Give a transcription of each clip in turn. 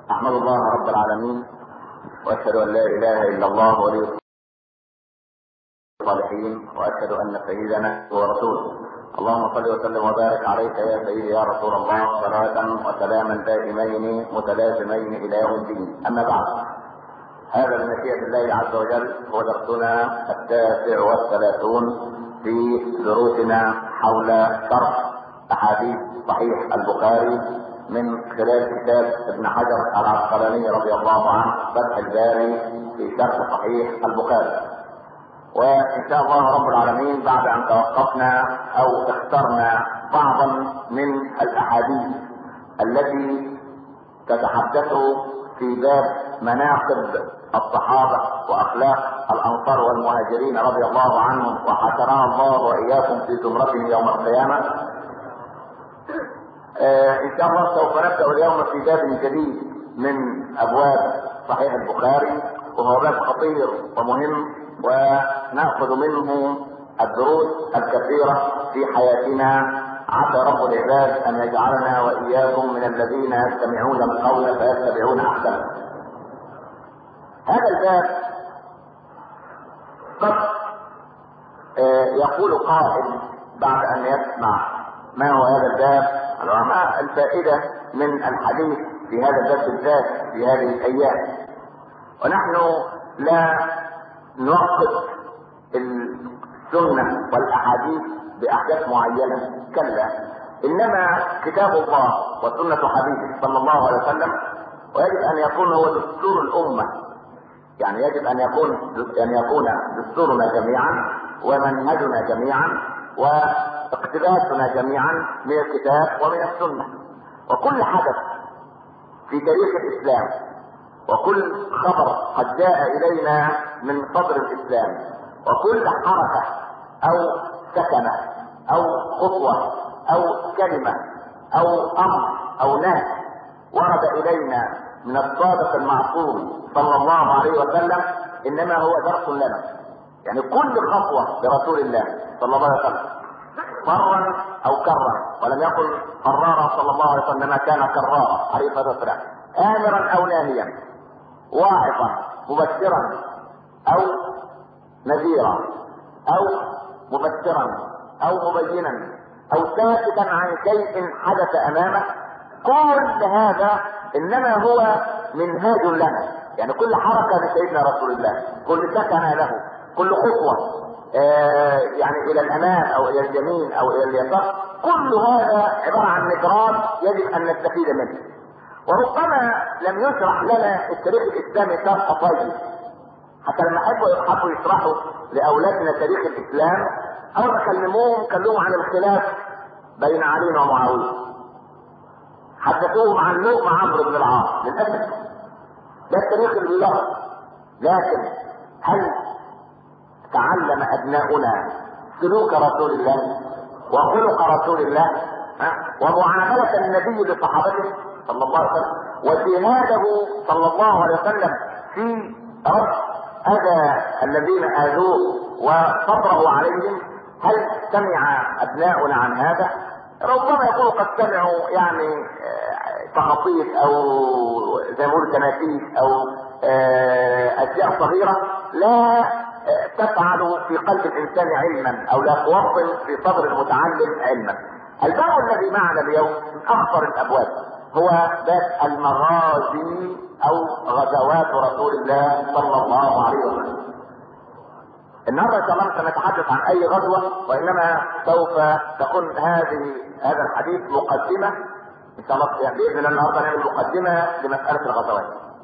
احمد الله رب العالمين واشهد ان لا اله الا الله ولي الصالحين واشهد ان سيدنا هو رسوله اللهم صل وسلم وبارك عليك يا سيدي يا رسول الله صلاة وسلاما دائمين متلازمين الى يوم الدين اما بعد هذا بمشيئة الله عز وجل هو درسنا التاسع والثلاثون في دروسنا حول شرح احاديث صحيح البخاري من خلال كتاب ابن حجر العسقلاني رضي الله عنه فتح الباري في شرح صحيح البخاري وان شاء الله رب العالمين بعد ان توقفنا او اخترنا بعضا من الاحاديث التي تتحدث في باب مناقب الصحابة واخلاق الانصار والمهاجرين رضي الله عنهم وحشرنا الله واياكم في زمرتهم يوم القيامة آه ان شاء الله سوف نبدأ اليوم في باب جديد من ابواب صحيح البخاري وهو باب خطير ومهم وناخذ منه الدروس الكثيرة في حياتنا عسى رب العباد ان يجعلنا واياكم من الذين يستمعون القول فيتبعون احسنه. هذا الباب قد يقول قائل بعد ان يسمع ما هو هذا الباب العلماء الفائده من الحديث في هذا الباب بالذات في هذه الايام ونحن لا نوقف السنه والاحاديث باحداث معينه كلا انما كتاب الله وسنه حبيبه صلى الله عليه وسلم ويجب ان يكون هو دستور الامه يعني يجب ان يكون ان يكون دستورنا جميعا ومنهجنا جميعا واقتباسنا جميعا من الكتاب ومن السنه وكل حدث في تاريخ الاسلام وكل خبر قد جاء الينا من صدر الاسلام وكل حركه او سكنه او خطوه او كلمه او امر او نهي ورد الينا من الصادق المعصوم صلى الله عليه وسلم انما هو درس لنا يعني كل خطوه برسول الله صلى الله عليه وسلم فرا او كرا ولم يقل قرارا صلى الله عليه وسلم كان كرارا عليه الصلاه والسلام امرا او ناهيا واعظا مبشرا او نذيرا او مبشرا او مبينا او ساكتا عن شيء حدث امامه كل هذا انما هو منهاج لنا يعني كل حركه لسيدنا رسول الله كل سكن له كل خطوه آه يعني الى الامام او الى اليمين او الى اليسار كل هذا عباره عن نجران يجب ان نستفيد منه وربما لم يشرح لنا التاريخ الاسلامي شرح طيب حتى لما حبوا حبوا يشرحوا لاولادنا تاريخ الاسلام اول ما كلموهم كلموهم عن الخلاف بين علي ومعاويه حدثوهم عن لقمة عمرو بن العاص للاسف ده التاريخ اللي بيلغط لكن هل تعلم ابناؤنا سلوك رسول الله وخلق رسول الله ها؟ ومعاملة النبي لصحابته صلى الله عليه وسلم وجهاده صلى الله عليه وسلم في رد اذى الذين اذوه وصبره عليهم هل سمع ابناؤنا عن هذا؟ ربما يكونوا قد سمعوا يعني تخاطيف او زي ما بيقولوا تنافيس او اشياء صغيره لا تفعل في قلب الانسان علما او لا توطن في صدر المتعلم علما. الباب الذي معنا اليوم من اخطر الابواب هو باب المغازي او غزوات رسول الله صلى الله عليه وسلم. النهارده ان شاء الله مش هنتحدث عن اي غزوه وانما سوف تكون هذه هذا الحديث مقدمه ان شاء الله يعني باذن الله النهارده نعمل مقدمه لمساله الغزوات.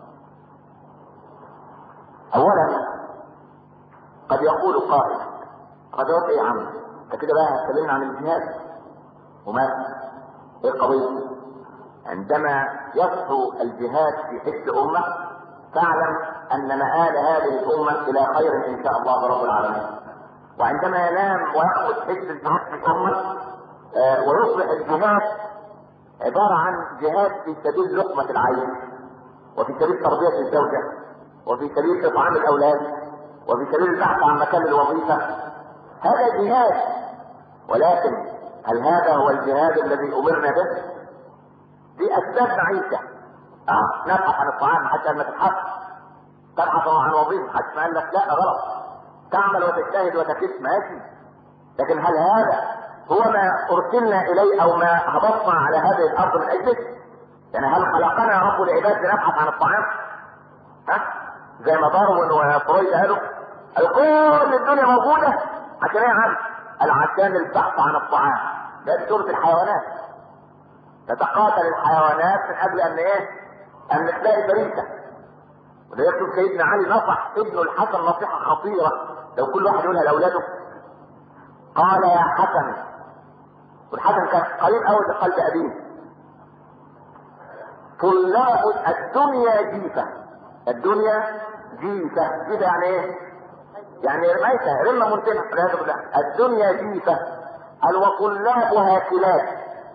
اولا قد يقول قائل غزوات ايه يا عم؟ انت كده بقى هتكلمنا عن الجهاد وما ايه القضيه؟ عندما يصحو الجهاد في حس امه فاعلم ان مآل هذه الامه الى خير ان شاء الله رب العالمين. وعندما ينام ويأخذ حس الجهاد في الامه آه ويصبح الجهاد عباره عن جهاد في سبيل لقمه العين وفي سبيل تربيه الزوجه وفي سبيل اطعام الاولاد وفي سبيل البحث عن مكان الوظيفه هذا جهاد ولكن هل هذا هو الجهاد الذي امرنا به؟ دي اسباب معيشه اه نبحث عن الطعام حتى ما تبحث تبحث عن وظيفه حتى ما قال لك لا غلط تعمل وتجتهد وتكس ماشي لكن هل هذا هو ما ارسلنا اليه او ما هبطنا على هذه الارض من اجله؟ يعني هل خلقنا رب العباد لنبحث عن الطعام؟ ها؟ زي ما داروين وفرويد قالوا قالوا كل الدنيا موجوده عشان ايه يا عم؟ قال عشان البحث عن الطعام ده سوره الحيوانات تتقاتل الحيوانات من اجل ان ايه؟ ان تلاقي فريسه وده يكتب سيدنا علي نصح ابنه الحسن نصيحه خطيره لو كل واحد يقولها لاولاده قال يا حسن والحسن كان قريب قوي لقلب ابيه طلاب الدنيا جيفه الدنيا جيفه جيفه يعني ايه؟ يعني ميتة رمة منتنة والعياذ بالله الدنيا جيفة قال وطلابها كلاب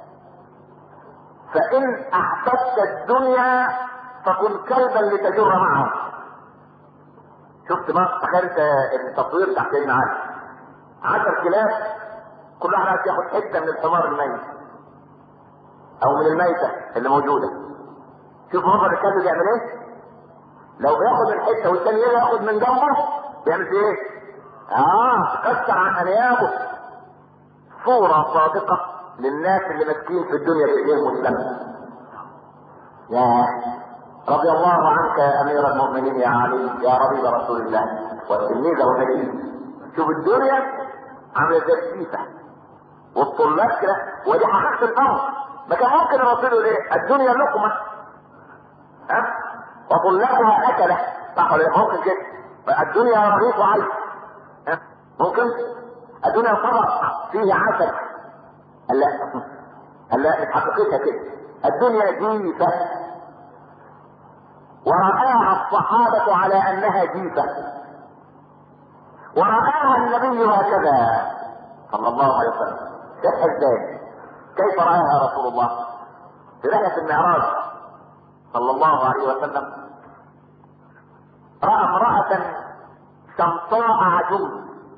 فإن أحببت الدنيا فكن كلبا لتجر معه شفت بقى تخيل انت التصوير بتاع سيدنا علي عشر كلاب كل واحد عايز ياخد حته من الحمار الميت او من الميته اللي موجوده شوف منظر الكلب بيعمل ايه لو بياخد الحته والثاني ياخد من جنبه بيعمل في ايه اه كسر عن انيابه صوره صادقه للناس اللي ماسكين في الدنيا بايديهم والسلام يا رضي الله عنك يا امير المؤمنين يا علي يا ربيب رسول الله والتلميذ والنبي شوف الدنيا عامله زي السيفه والطلاب كده ودي حقيقه الامر ما كان ممكن الرسول يقول ايه الدنيا لقمه ها وطلابها اكله صح ولا ممكن كده الدنيا رغيف وعيش ها ممكن الدنيا طبق فيه عسل قال لا قال لا مش حقيقتها كده الدنيا جيفه ورآها الصحابة على أنها جيفة ورآها النبي هكذا صلى الله عليه وسلم كيف ازاي كيف رآها رسول الله في رحلة المعراج صلى الله عليه وسلم رأى امرأة شمطاء عجوز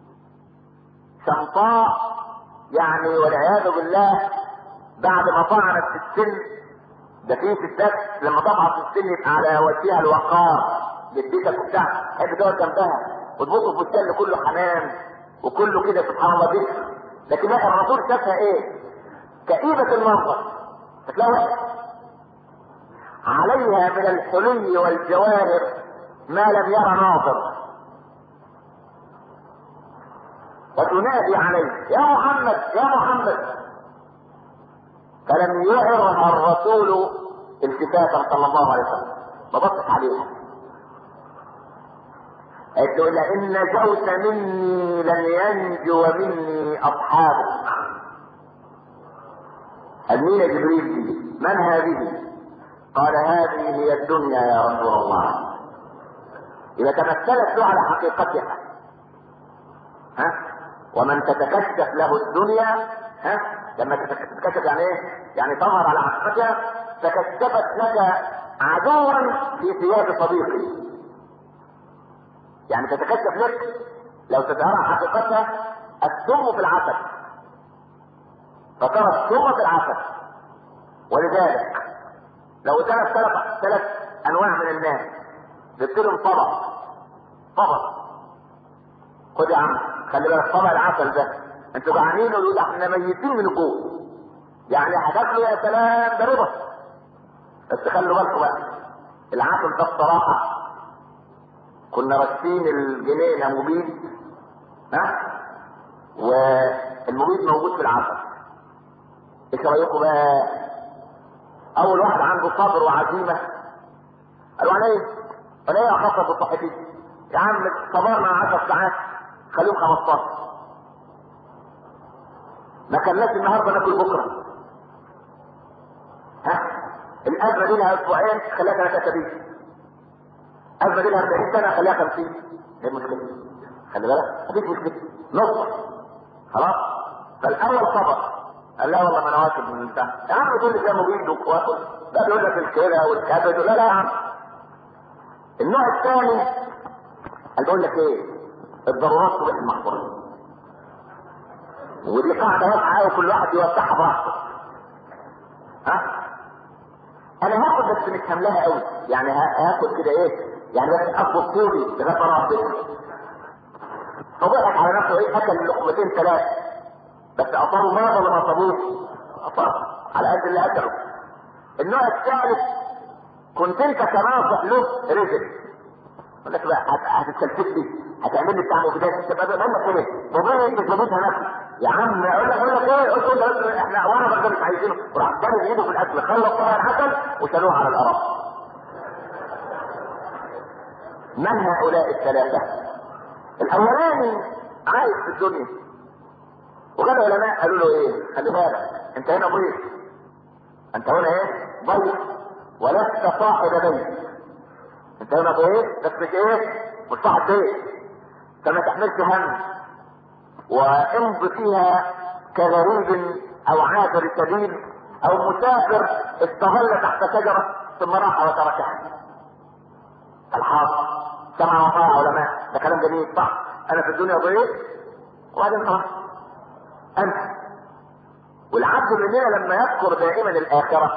شمطاء يعني والعياذ بالله بعد ما طعنت في السن ده في ستات لما تطعن في السن يبقى على وجهها الوقار بالديكك وبتاع تحب تقعد جنبها وتبص في السن كله حنان وكله كده سبحان الله ذكر لكن لا الرسول شافها ايه؟ كئيبة المنظر تلاقي عليها من الحلي والجواهر ما لم يرى ناظر وتنادي عليه يا محمد يا محمد فلم يعرها الرسول التفاتا صلى الله عليه وسلم ما بصت عليها قالت له لئن نجوت مني لن ينجو مني اصحابك قال مين يا جبريل دي؟ من هذه؟ قال هذه هي الدنيا يا رسول الله إذا تمثلت له على حقيقتها ها ومن تتكشف له الدنيا ها لما تتكشف يعني ايه؟ يعني تظهر على حقيقتها تكشفت لك عدوا في ثياب صديقي يعني تتكشف لك لو تتعرى حقيقتها السم في العسل فترى السم في العسل ولذلك لو ثلاث ثلاث ثلاث انواع من الناس جبت لهم طبق طبق خد يا عم خلي بالك طبق العسل ده انتوا جعانين ويقول احنا ميتين من الجوع يعني هتاكلوا يا سلام ده رضا بس خلوا بالكم بقى العسل ده الصراحه كنا راشين الجنينه مبيد ها والمبيد موجود في العسل ايش رايكم بقى اول واحد عنده صبر وعزيمه قالوا انا ايه انا ايه اخطط بالصحفي يا عم صبرنا 10 ساعات خليهم 15 ما كناش النهارده ناكل بكره ها الازمه دي لها اسبوعين خليها ثلاث اسابيع ازمه دي لها 40 سنه خليها 50 ايه المشكله؟ خلي بالك مفيش مشكله نص خلاص فالاول صبر قال لا والله ما انا واكل من البتاع يا عم تقول لي فيها مبيد واكل لا بيقول لك الكلى والكبد لا لا يا عم النوع الثاني قال بقول لك ايه الضرورات تبيح المحظورات ودي قاعده واسعه وكل واحد يوسعها براحته ها انا هاخد بس مش هملاها قوي يعني ها- هاكل كده ايه يعني بس اطلب طولي لغايه ما اروح بيتي فضحك على نفسه ايه اكل لقمتين ثلاثه بس اصابوا مرض ولا ما اصابوش؟ اصاب على قد اللي اكله النوع الثالث كنت انت كناصح له رزق يقول لك بقى هت- هتتسلسل لي هتعمل لي بتاع مفيدات انت بقى بقول لك ايه بابا انت جابتها نفسي يا عم اقول لك اقول لك ايه قلت له بس احنا وانا برضه مش عايزينه وراح جاب ايده في الاكل خلص طبعا العسل وشالوه على الارض من هؤلاء الثلاثه الاولاني عايش في الدنيا وقال العلماء قالوا له ايه خلي بالك انت هنا ضيف انت هنا ايه ضيف ولست صاحب بيت انت هنا ضيف بس مش ايه مش صاحب بيت فما تحملش هم وامض فيها كغريب او عابر سبيل او مسافر استظل تحت شجرة ثم راح وتركها الحاصل سمع وطاع علماء ده كلام جميل صح انا في الدنيا ضيف وبعدين خلاص انت والعبد مننا لما يذكر دائما الاخره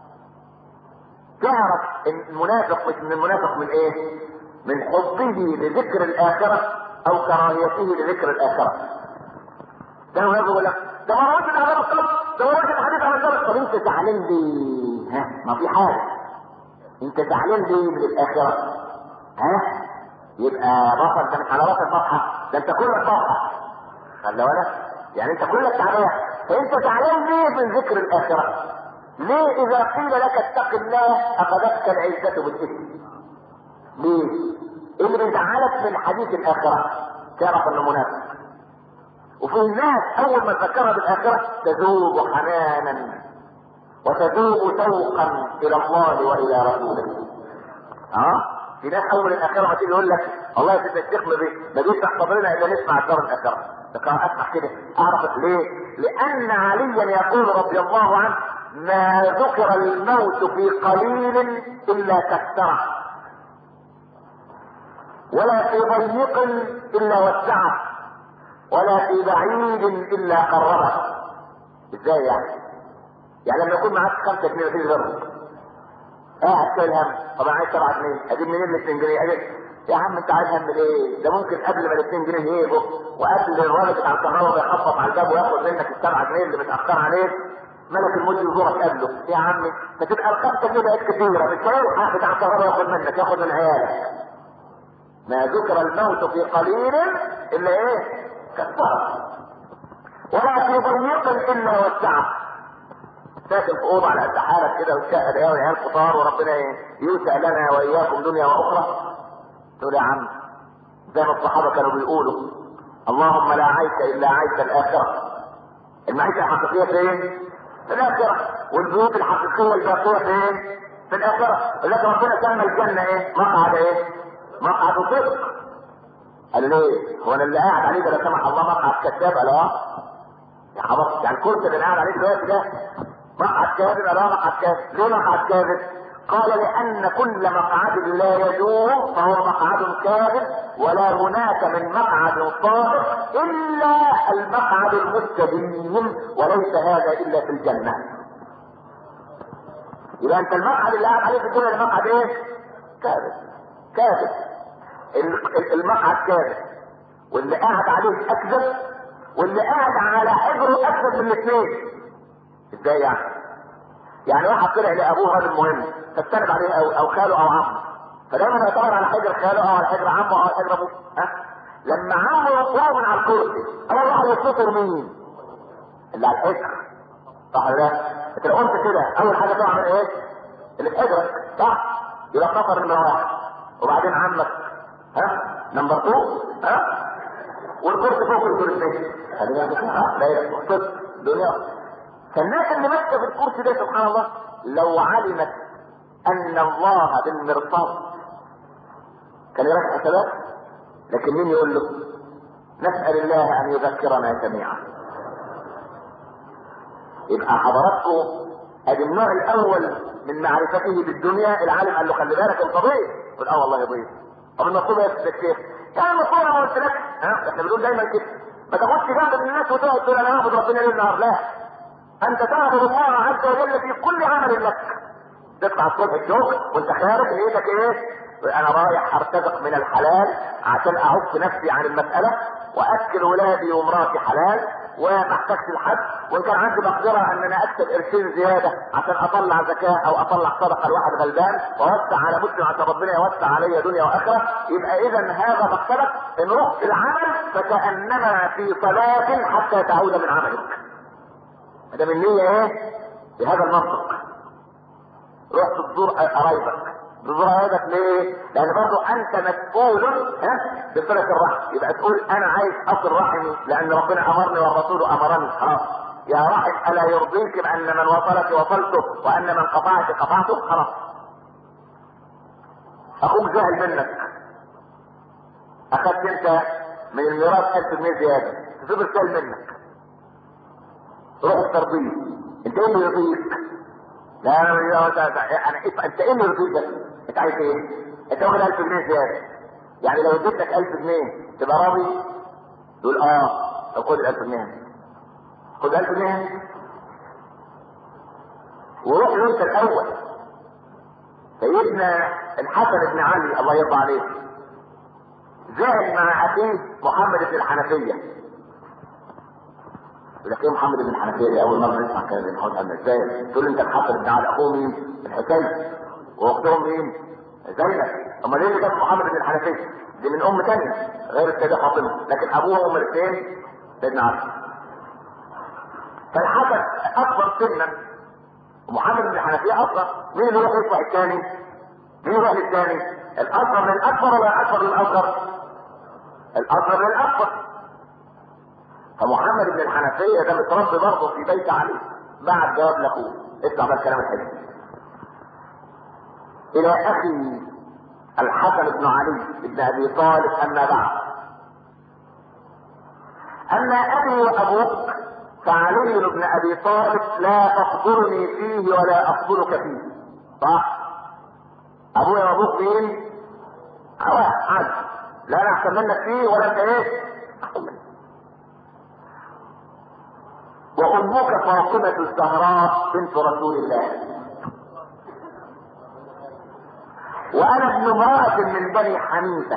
تعرف ان المنافق مش من المنافق من ايه؟ من حبه لذكر الاخره او كراهيته لذكر الاخره. ده المنافق يقول لك ده ما رويت العذاب القبر ده ما رويت الحديث عن الجبل طب انت زعلان ليه؟ ها ما في حاجه انت زعلان ليه من الاخره؟ ها؟ يبقى بصر ده مش على راس الصفحه ده انت كلك صفحه خلي بالك يعني انت كلك تعبان فانت زعلان ليه من ذكر الاخره؟ ليه اذا قيل لك اتق الله اخذتك العزه بالاثم؟ ليه؟ ايه اللي بيزعلك من حديث الاخره؟ تعرف انه منافق وفي الناس اول ما تذكرها بالاخره تذوب حنانا وتذوب شوقا الى الله والى رسوله اه في ناس اول الاخره ما تيجي يقول لك والله يا سيدنا الشيخ ما بي- ما بيفتح صدرنا الا نسمع الدار الاخره لكن اسمع كده اعرف ليه؟ لان عليا يقول رضي الله عنه ما ذكر الموت في قليل الا كثره ولا في ضيق الا وسعه ولا في بعيد الا قربه ازاي يعني؟ يعني لما يكون معاك خمسة جنيه مفيش غيرهم قاعد شايل هم طب انا عايز 7 جنيه اجيب منين ال 2 جنيه اجيب يا عم انت عايز هم ليه؟ ده ممكن قبل ما ال 2 جنيه يجوا وقبل الراجل بتاع الكهرباء بيخبط على الباب وياخد منك ال 7 جنيه اللي متاخر عليك ملك الموت يزورك قبله يا عمي فتبقى الخمسه جنيه بقت كتيره مش هيلحق بتاع الكهرباء ياخد منك ياخد من عيالك ما ذكر الموت في قليل الا ايه؟ كثره ولا في ضيق الا وسعه ساكن في اوضه على قد حالك كده والشقه ده وعيال كتار وربنا يوسع لنا واياكم دنيا واخرى تقول يا عم زي ما الصحابه كانوا بيقولوا اللهم لا عيش الا عيش الاخره المعيشه الحقيقيه فين؟ في الاخره والبيوت الحقيقيه الباقيه فين؟ في الاخره ولكن ربنا سمى الجنه ايه؟ مقعد ايه؟ مقعد صدق قال ليه؟ هو انا اللي قاعد عليه ده لا سمح الله مقعد كذاب قال اه يا حضرتك يعني الكرسي اللي أنا قاعد عليه دلوقتي ده مقعد كاذب لا مقعد كاذب ليه مقعد كاذب قال لان كل مقعد لا يدوم فهو مقعد كاذب ولا هناك من مقعد صادق الا المقعد المستديم وليس هذا الا في الجنه يبقى انت المقعد اللي قاعد عليه في الدنيا ده مقعد ايه كاذب كاذب ال- ال- المقعد كاذب واللي قاعد عليه اكذب واللي قاعد على حجره اكذب من الاثنين ازاي يعني؟ يعني واحد طلع لابوه راجل مهم فاستند عليه او او خاله او عمه فدايما يعتبر على حجر خاله او على حجر عمه او على حجر ابوه ها لما عمه يطلع من على الكرسي اول واحد يفتكر مين؟ اللي على الحجر صح ولا لا؟ انت لو قلت كده اول حاجه تقع من ايه؟ اللي في حجرك صح؟ يبقى كفر نمره واحد وبعدين عمك ها؟ نمبر 2 ها؟ والكرسي فوق الكرسي خلينا نشوف لا يخطط دنيا فالناس اللي ماسكه في الكرسي ده سبحان الله لو علمت ان الله بالمرصاد كان يراجع حسابات لكن مين يقول له نسال الله ان يذكرنا جميعا يبقى حضراتكم ادي النوع الاول من معرفته بالدنيا العالم قال له خلي بالك انت ضيف يقول اه والله ضيف طب المطلوب يا سيدي الشيخ يعني المطلوب انا قلت لك ها احنا بنقول دايما كده ما تاخدش جنب من الناس وتقعد تقول انا هعبد ربنا ليل نهار لا انت تعبد الله عز وجل في كل عمل لك تطلع الصبح الشغل وانت خارج نيتك ايه انا رايح ارتزق من الحلال عشان اعف نفسي عن المسألة واكل ولادي ومراتي حلال وما احتاجش لحد وان كان عندي مقدرة ان انا اكسب قرشين زيادة عشان اطلع زكاة او اطلع صدقة لواحد غلبان واوسع على مسلم عشان ربنا يوسع علي دنيا واخرة يبقى اذا هذا مقصدك ان رحت العمل فكأنما في صلاة حتى تعود من عملك ده من نية ايه بهذا المنطق رحت تزور قرايبك تزور قرايبك ليه؟ لان برضه انت مسؤول ها بصلة الرحم يبقى تقول انا عايز اصل رحمي لان ربنا امرني والرسول امرني خلاص يا رحم الا يرضيك بان من وصلك وصلته وان من قطعك قطعته خلاص اخوك زعل منك اخذت انت من الميراث 1000 جنيه زياده تفضل شايل منك روح ترضيه انت ايه اللي يرضيك؟ لا انا انا انت ايه اللي يرضيك ده؟ انت عايز ايه؟ انت واخد 1000 جنيه زياده يعني لو اديت لك 1000 جنيه تبقى راضي؟ تقول اه طب خد ال 1000 جنيه خد 1000 جنيه وروح له انت الاول سيدنا الحسن بن علي الله يرضى عليه زعل مع اخيه محمد بن الحنفيه يقول لك ايه محمد بن الحنفيه دي اول مره نسمع كلام محمد بن ازاي تقول انت الحسن بن علي اخوه مين؟ الحسين واختهم مين؟ زينب امال ايه اللي جاب محمد بن الحنفيه؟ دي من ام ثانيه غير السيده فاطمه لكن ابوها وام الاثنين سيدنا علي فالحسن اكبر سنا ومحمد بن الحنفيه اصغر مين اللي يروح يصبح الثاني؟ مين يروح للثاني؟ الاصغر للاكبر ولا الاكبر للاصغر؟ الاصغر للاكبر فمحمد بن الحنفية ده متربي برضه في بيت علي بعد جواب لاخوه اسمع بقى الكلام الحلو الى اخي الحسن بن علي بن ابي طالب اما بعد اما ابي وابوك فعلي بن ابي طالب لا تخبرني فيه ولا اخبرك فيه صح ابويا وابوك مين عاد لا انا احسن منك فيه ولا انت ايه احسن منك وامك فاطمة الزهراء بنت رسول الله وانا ابن امرأة من بني حنيفة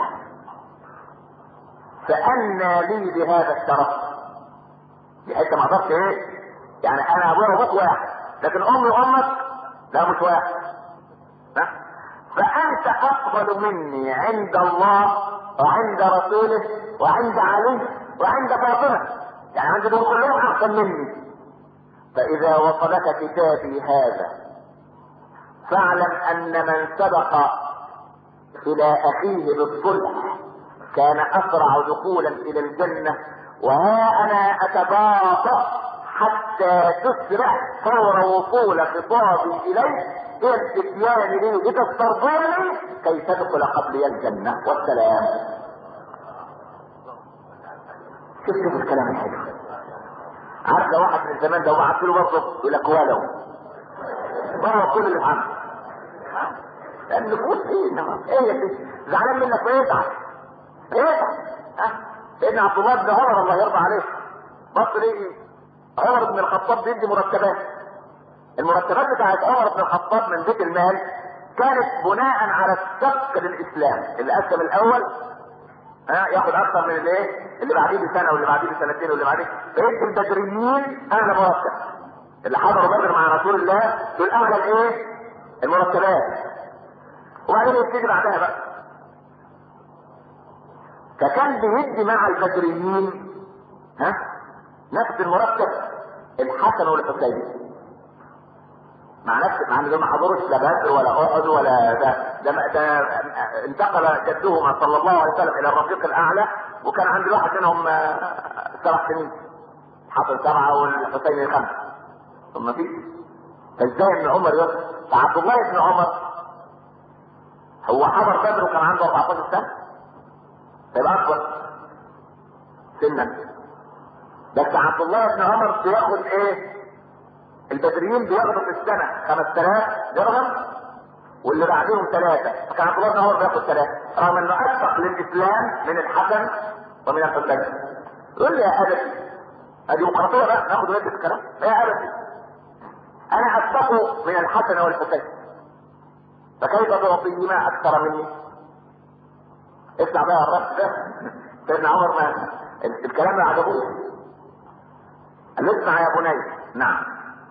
فأنى لي بهذا الشرف دي حتة ما اقدرش ايه يعني انا ابويا وابوك واحد لكن امي وامك لا مش واحد ها؟ فانت افضل مني عند الله وعند رسوله وعند علي وعند فاطمه يعني عندي دول كلهم احسن مني فاذا وصلك كتابي هذا فاعلم ان من سبق الى اخيه بالصلح كان اسرع دخولا الى الجنة وها انا اتباطأ حتى تسرع فور وصول خطابي اليك الى الاتيان لي لتسترضيني كي تدخل قبلي الجنة والسلام شوف شوف الكلام الحلو عارف لو واحد من زمان ده وبعت له برضه يقول لك ولو بره كل اللي عنده النفوس ايه ايه يا سيدي زعلان منك ويزعل يزعل ها سيدنا عبد الله بن عمر الله يرضى عليه بص ليه عمر بن الخطاب بيدي مرتبات المرتبات بتاعت عمر بن الخطاب من بيت المال كانت بناء على السبق للاسلام اللي اسلم الاول ها ياخد اكثر من الايه اللي بعديه بسنه واللي بعديه بسنتين واللي بعديه فيدي البدريين اعلى مرتب اللي حضروا بدر مع رسول الله دول اعلى الايه المرتبات وبعدين يبتدي بعدها بقى فكان بيدي مع البدريين ها نفس المرتب الحسن والحسين مع نفس مع انهم ما حضروش لا بدر ولا احد ولا ده ده, ده انتقل جدهما صلى الله عليه وسلم الى الرفيق الاعلى وكان عند واحد منهم سبع سنين حصل سبعه والحسين خمسه ثم في فازاي ابن عمر يصل فعبد الله بن عمر هو حضر بدر وكان عنده 14 سنه فيبقى اكبر سنا بس عبد الله بن عمر بياخد ايه البدريين بياخدوا في السنه 5000 درهم واللي بعديهم ثلاثه فكان عبد الله بن عمر بياخد ثلاثه رغم انه اسبق للاسلام من الحسن ومن الحسين يقول لي يا ابتي الديمقراطيه بقى ناخد ويد الكلام يا ابتي انا اسبق من الحسن والحسين فكيف تعطيهما اكثر مني اسمع بقى الرد ده سيدنا عمر ما الكلام ما عجبوش قال له اسمع يا بني نعم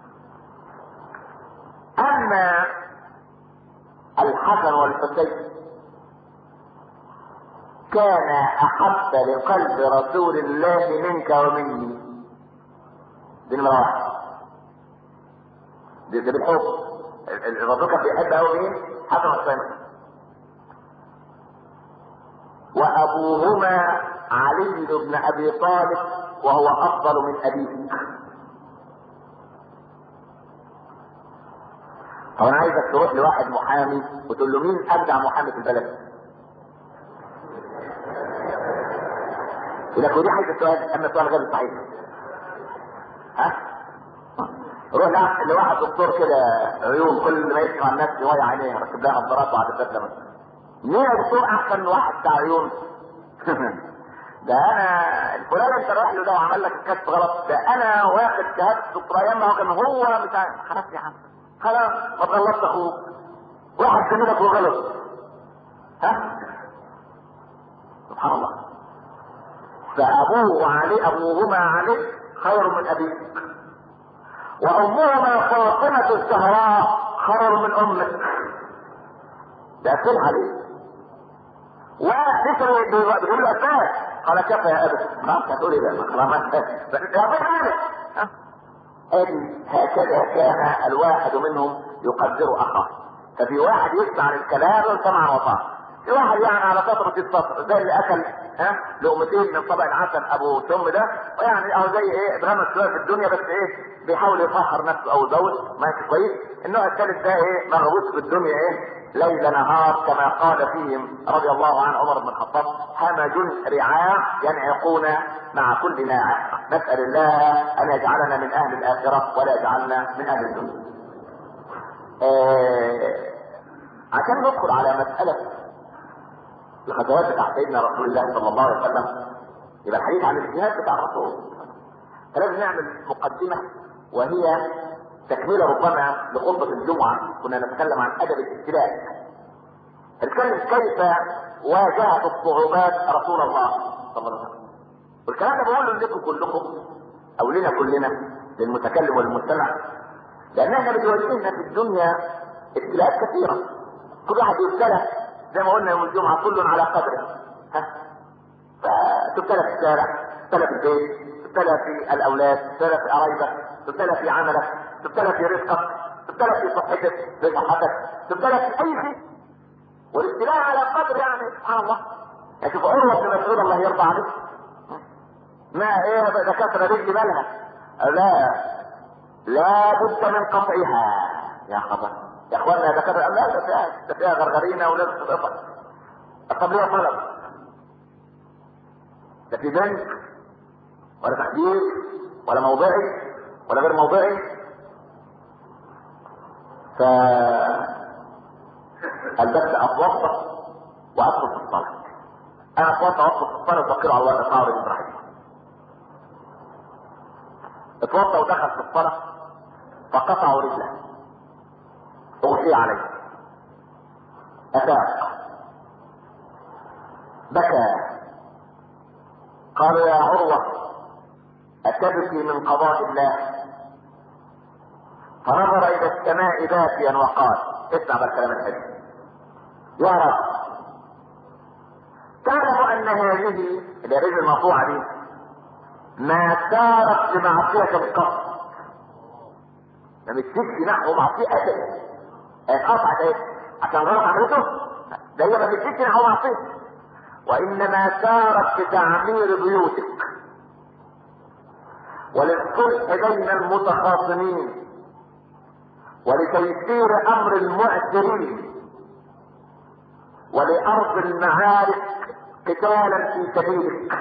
اما الحسن والحسين كان احب لقلب رسول الله منك ومني دي نمرة واحد دي, دي بالحب الرسول كان بيحب قوي مين؟ حسن والحسين وابوهما علي بن ابي طالب وهو افضل من ابيه طب انا عايزك تروح لواحد محامي وتقول له مين ابدع محامي في البلد يقول لك ودي عايز السؤال اما السؤال غير صحيح ها روح لواحد دكتور كده عيون كل ما يسمع الناس يضيع عينيه ركب لها نظارات وعدسات لما مين يا دكتور احسن واحد بتاع عيون ده انا الفلان انت رايح له ده وعمل لك الكشف غلط ده انا واخد شهاده دكتوراه ياما هو كان هو بتاع خلاص يا عم خلاص ما تغلطش اخوك واحد زميلك وغلط ها سبحان الله فابوه علي ابوهما علي خير من ابيك وامهما فاطمه الزهراء خير من امك ده كل عليه ولسه بيقول له اسباب قال كفى يا ابت خلاص هتقول ايه بقى خلاص ان هكذا كان الواحد منهم يقدر اخاه ففي واحد يسمع الكلام سمع وطاع في واحد يعني على فترة السطر زي اللي اكل ها لقمتين من طبق العسل ابو سم ده ويعني او زي ايه اتغمس شويه في الدنيا بس ايه بيحاول يطهر نفسه او يزود ماشي كويس النوع الثالث ده ايه مغوص في الدنيا ايه ليل نهار كما قال فيهم رضي الله عن عمر بن الخطاب همج رعاع ينعقون مع كل ناعق نسأل الله أن يجعلنا من أهل الآخرة ولا يجعلنا من أهل الدنيا آه عشان ندخل على مسألة الغزوات بتاع سيدنا رسول الله صلى الله عليه وسلم يبقى الحديث عن الجهاد بتاع الرسول فلازم نعمل مقدمة وهي تكملة ربما لخطبة الجمعة كنا نتكلم عن أدب الابتلاء نتكلم كيف واجهت الصعوبات رسول الله صلى الله عليه وسلم والكلام ده بقوله لكم كلكم أو لنا كلنا للمتكلم والمستمع لأن احنا بتواجهنا في الدنيا ابتلاءات كثيرة كل واحد يبتلى زي ما قلنا يوم الجمعة كل على قدره ها فتبتلى في الشارع تبتلى في البيت تبتلى في الأولاد تبتلى في قرايبك تبتلى في عملك تبتلى في رزقك تبتلى في صحتك في صحتك تبتلى في اي شيء والابتلاء على قدر يعني سبحان الله يعني شوف عروه بن مسعود الله يرضى عليه ما ايه دكاتره رجل مالها لا لا بد من قطعها يا خبر يا اخوانا يا دكاتره لا ده فيها ده فيها غرغرينه ولازم تتقطع طب ليه طلب ده في بنك ولا تحديد ولا موضعي ولا غير موضعي ف البت اتوضا وادخل في الصلاه انا اتوضا وادخل في الصلاه وتوكل على الله تعالى من براحتي اتوضا ودخل في الصلاه فقطعوا رجله اغشي عليه افاق بكى قالوا يا عروه اتبكي من قضاء الله فنظر الى السماء باكيا وقال اسمع بالكلام الحلو يا رب تعلم ان هذه الرجل المرفوعه دي ما سارت لمعصيه القصد ما مشيتش نحو معصيه ابدا قطعت ايه عشان غلط عملته ده هي ما مشيتش نحو معصيه وانما سارت لتعمير بيوتك وللصلح بين المتخاصمين ولتيسير امر المعسرين ولارض المعارك قتالا في سبيلك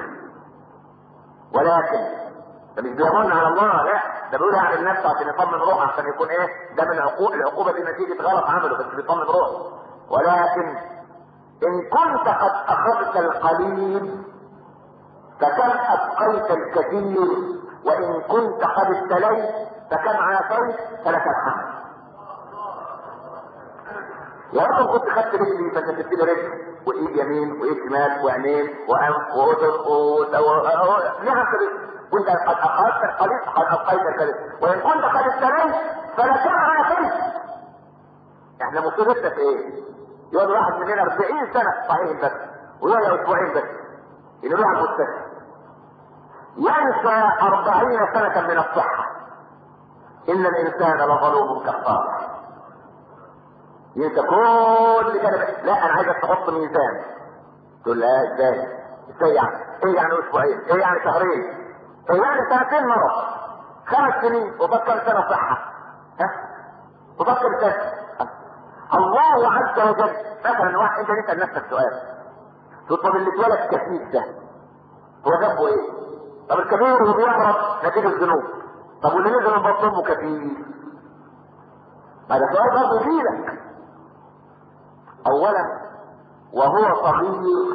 ولكن ده مش بيظن على الله لا ده بيقول على النفس عشان يطمن روحه عشان يكون ايه ده من عقوق العقوبه دي نتيجه غلط عمله بس بيطمن روحه ولكن ان كنت قد اخذت القليل فكم ابقيت الكثير وان كنت قد ابتليت فكم عافيت فلك الحمد يا رب كنت خدت رجلي فانت تدي لي رجل وايد يمين وايد شمال وعينين وانف واذن نعم وانت قد اخذت القليل قد ابقيت الكلمه وان كنت قد استلمت فلا ترى كلمه احنا مصيبتنا في ايه؟ يقعد واحد مننا 40 سنه صحيح بس ويقعد اسبوعين بس ينروح على المستشفى ينسى أربعين سنة من الصحة إن الإنسان لظلوم كفار ينسى كل كلمة لا أنا عايزك تحط ميزان تقول لا ازاي ازاي يعني ايه يعني اسبوعين ايه يعني شهرين ايه يعني سنتين مرض خمس سنين وبطل سنة صحة ها وبطل سنة الله عز وجل مثلا واحد انت تسأل نفسك سؤال تقول طب اللي اتولد كفيف ده هو ذنبه ايه؟ طب الكبير اللي بيعرف نتيجة الذنوب طب واللي نزل من بطنه كفيف هذا سؤال برضه يجيلك اولا وهو صغير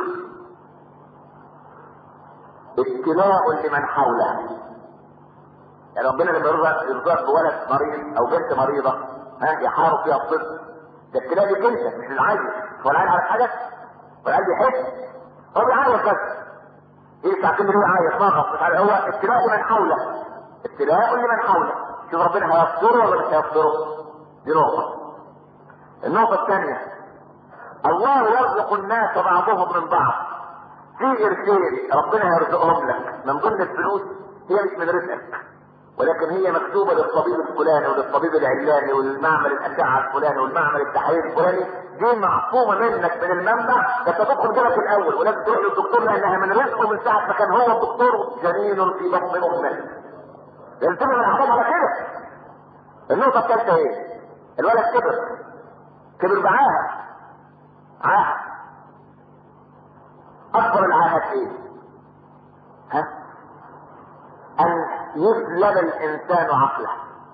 ابتلاء لمن حوله يعني ربنا لما يرزق يرزقك بولد مريض او بنت مريضه ها يحارب فيها الطفل ده ابتلاء ليك انت مش للعيل هو العيل عارف حاجه والعيل بيحس هو بيعيط بس يدفع كل اللي عايز فقط هو ابتلاء لمن حوله ابتلاء لمن حوله شوف ربنا هيصبره ولا مش هيصبره دي نقطة النقطة الثانية الله يرزق الناس بعضهم من بعض في قرشين ربنا يرزقهم لك من ضمن الفلوس هي مش من رزقك ولكن هي مكتوبة للطبيب الفلاني وللطبيب العلاني والمعمل الأشعة الفلاني والمعمل التحاليل الفلاني دي معصومة منك من المنبع بس تدخل جالك الأول ولازم تروح للدكتور لأنها من رزقه من ساعة ما كان هو الدكتور جنين في بطن أمه يلتزم الأحكام على كده النقطة الثالثة إيه؟ الولد كبر كبر معاها عاهة أكبر العاهات إيه؟ ها؟ أن يسلب الإنسان عقله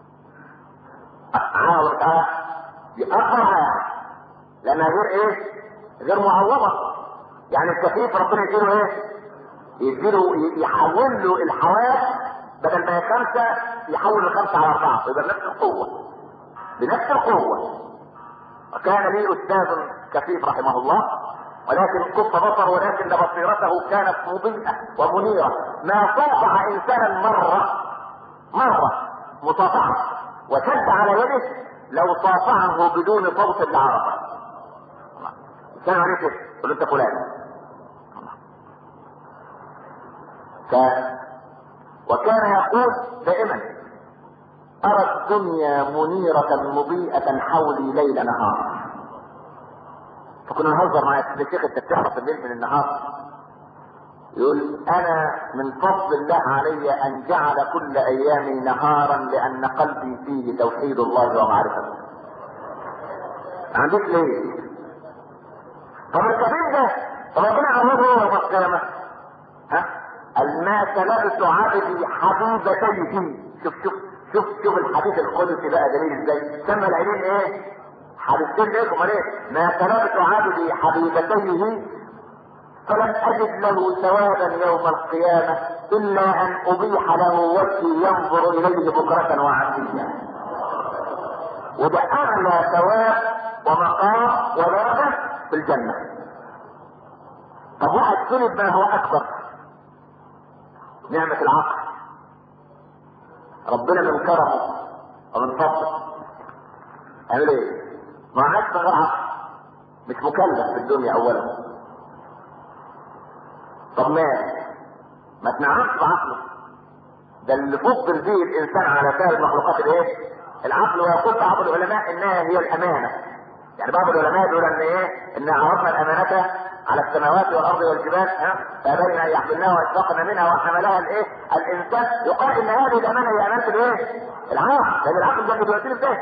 عاوز دي أكبر عاهة لأنها غير إيه؟ غير معوضة يعني الكفيف ربنا يديله إيه؟ يديله يحول له الحواس بدل ما هي خمسة يحول الخمسة على أربعة يبقى بنفس القوة بنفس القوة وكان لي أستاذ كفيف رحمه الله ولكن كف بصر ولكن بصيرته كانت مضيئة ومنيرة ما صافح إنسانا مرة مرة مصافحة وشد على يده لو صافحه بدون صوت لعرفه كان عليك قل انت فلان ف وكان يقول دائما أرى الدنيا منيرة مضيئة حولي ليل نهار فكنا نهزر مع الشيخ انت بتعرف الليل من النهار يقول انا من فضل الله علي ان جعل كل ايامي نهارا لان قلبي فيه توحيد الله ومعرفته ما عندوش ليه طب الكبير ده ربنا عمله يوم القيامه ها قال ما سلبت عبدي حبيبتيه شوف شوف شوف شوف الحديث القدسي بقى جميل ازاي سمى العينين ايه حديثين لكم ليه ما سلبت عبدي حبيبتيه فلم اجد له ثوابا يوم القيامة الا ان ابيح له وجهي ينظر اليه بكرة وعشية وده اعلى ثواب ومقام ودرجة في الجنة طب واحد سلب ما هو اكبر نعمة العقل ربنا من كرمه ومن فضله عمل ايه؟ ما عادش من غير عقل مش مكلف في الدنيا اولا طب ما ما تنعمش بعقله ده اللي فضل به الانسان على سائر المخلوقات الايه؟ العقل ويقول بعض العلماء انها هي الامانه يعني بعض العلماء يقول ان ايه؟ ان عرضنا الامانه على السماوات والارض والجبال ها فابين ان يحملناها واشفقن منها وحملها الايه؟ الانسان يقال ان هذه الامانه هي امانه الايه؟ العقل لان العقل ده بيودينا في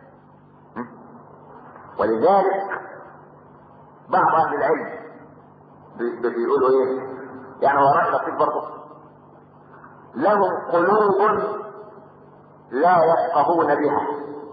ولذلك بعض اهل العلم بيقولوا ايه؟ يعني هو راي لطيف برضه لهم قلوب لا يفقهون بها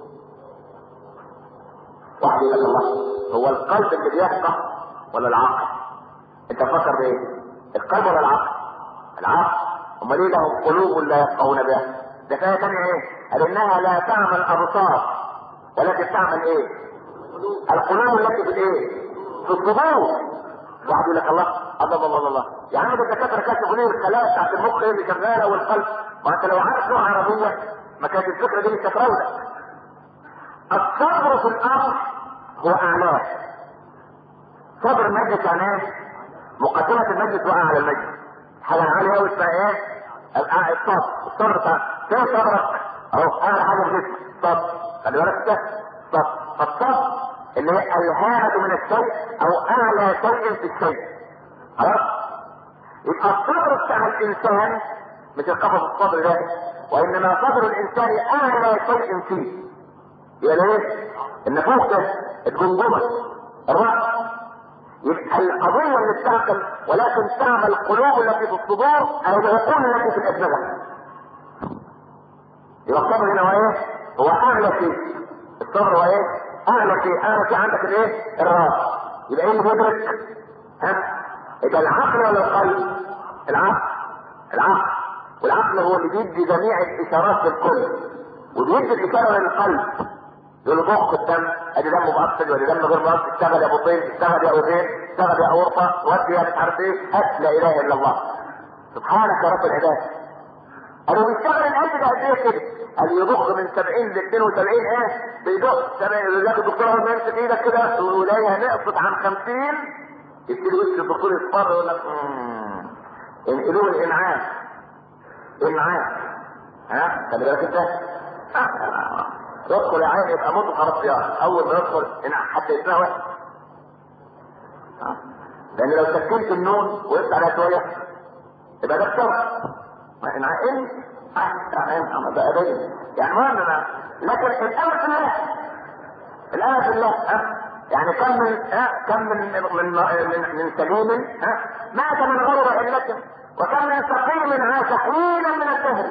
واحد يقول الله هو القلب اللي بيفقه ولا العقل؟ انت فكر بايه؟ القلب ولا العقل؟ العقل امال ليه لهم قلوب لا يفقهون بها؟ ده فيها تانية ايه؟ قال انها لا تعمل ابصار ولكن تعمل ايه؟ القلوب التي في الايه؟ في الصدور واحد يقول لك الله الله الله الله يا عم ده الدكاتره كشفوا ليه الخلايا بتاعت المخ هي اللي شغاله والقلب ما انت لو عارف لغه عربيه ما كانت الفكره دي مش هتراودك الصبر في الامر هو اعلاه صبر المجلس يعني ايه؟ مقدمه المجلس واعلى المجلس حاجه عاليه قوي اسمها ايه؟ الصبر الصبر بتاع فين صبرك؟ اهو اعلى حاجه في جسمك صبر خلي بالك ده صبر فالصبر اللي هي الهامة من الشيء او اعلى شيء في الشيء خلاص يبقى الصبر بتاع الانسان مش القفص الصبر ده وانما صبر الانسان اعلى شيء فيه يبقى ليه؟ النفوس ده الجمجمة الرأس يبقى القضية اللي بتعقل ولكن تعمل القلوب التي في الصدور او العقول التي في الأجنبة يبقى الصبر هنا هو ايه؟ هو اعلى شيء الصبر هو ايه؟ اعلى شيء اعلى شيء عندك الايه؟ الراس يبقى ايه اللي بيدرك؟ ها؟ يبقى العقل ولا القلب؟ العقل العقل والعقل هو اللي بيدي جميع الاشارات للكل وبيدي الاشاره للقلب يقول له ضخ الدم ادي دم مؤكد ولا دم غير مؤكد اشتغل يا ابو طين اشتغل يا اذين اشتغل يا اورطه ودي يا مش عارف ايه هات لا اله الا الله سبحانك يا رب العباد قالوا بيشتغل القلب ده قد ايه كده؟ قال يضخ من 70 ل 72 ايه؟ بيضخ 70 يقول لك الدكتور اول ما يمسك ايدك كده ولاقيها نقصت عن 50 يبتدي وش الدكتور يصفر يقول لك "مم، انقلوه الانعام انعام ها خلي بالك انت يدخل يا عين يبقى موت خلاص يا اول ما يدخل انعام حتى يسمع واحد لان لو سكنت النون وقفت عليها شويه يبقى ده الشر ما انعام انعام بقى باين يعني المهم انا لكن الامر في الله الامر في الله ها يعني كم من ها كم من من من, من سليم ها مات من غرب علته وكم من سقيم عاش حينا من الدهر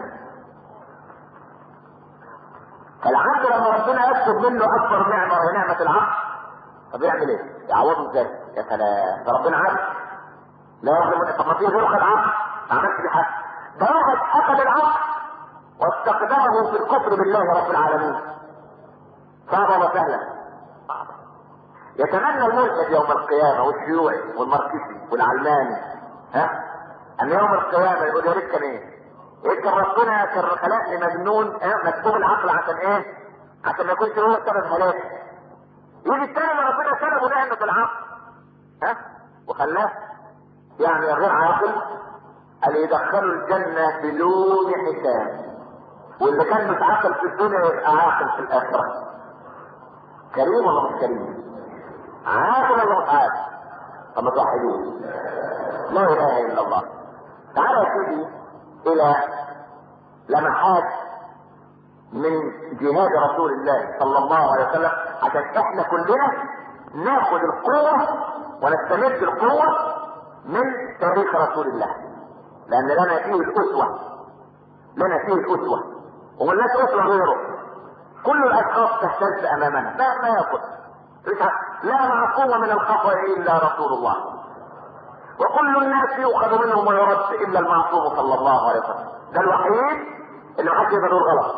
فالعبد لما ربنا يكتب منه اكبر نعمه وهي نعمه العقل طب يعمل ايه؟ يعوضه ازاي؟ يا سلام ده ربنا عارف لا يعلم طب ما في غيره خد عقل ما عملش بيه حاجه ده واحد اخذ العقل واستخدمه في الكفر بالله رب العالمين صعب ولا سهلا؟ صعب يتمنى الملحد يوم القيامه والشيوعي والماركسي والعلماني ها ان يوم القيامه يقول يا ريت كان ايه؟ يا كان ربنا كان خلقني مجنون اه مكتوب العقل عشان ايه؟ عشان ما يكونش هو سبب هلاكي يجي التاني ما ربنا سلبه نعمه العقل ها وخلاه يعني غير عاقل اللي يدخله الجنه بدون حساب واللي كان مش عاقل في الدنيا يبقى عاقل في الاخره كريم ولا مش كريم؟ عاقل ولا مش عاقل؟ طب ما توحدوه لا اله الا الله تعالى يا سيدي الى لمحات من جهاد رسول الله صلى الله عليه وسلم عشان احنا كلنا ناخد القوة ونستمد القوة من تاريخ رسول الله لان لنا فيه الاسوة لنا فيه الاسوة وملناش اسوة غيره كل الاشخاص تهتز امامنا ما ما ياكل لا معصوم من الخطأ الا رسول الله وكل الناس يؤخذ منهم ويرد الا المعصوم صلى الله عليه وسلم ده الوحيد اللي محدش يقدر يقول غلط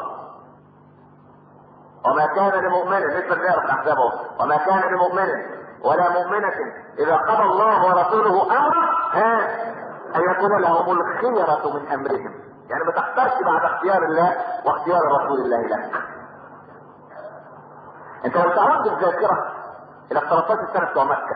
وما كان لمؤمن لسه بنعرف الاحزاب اهو وما كان لمؤمن ولا مؤمنة إذا قضى الله ورسوله أمرا ها أن يكون لهم الخيرة من أمرهم يعني ما تختارش بعد اختيار الله واختيار رسول الله لك انت لو تعود الذاكرة الى 13 سنة بتوع مكة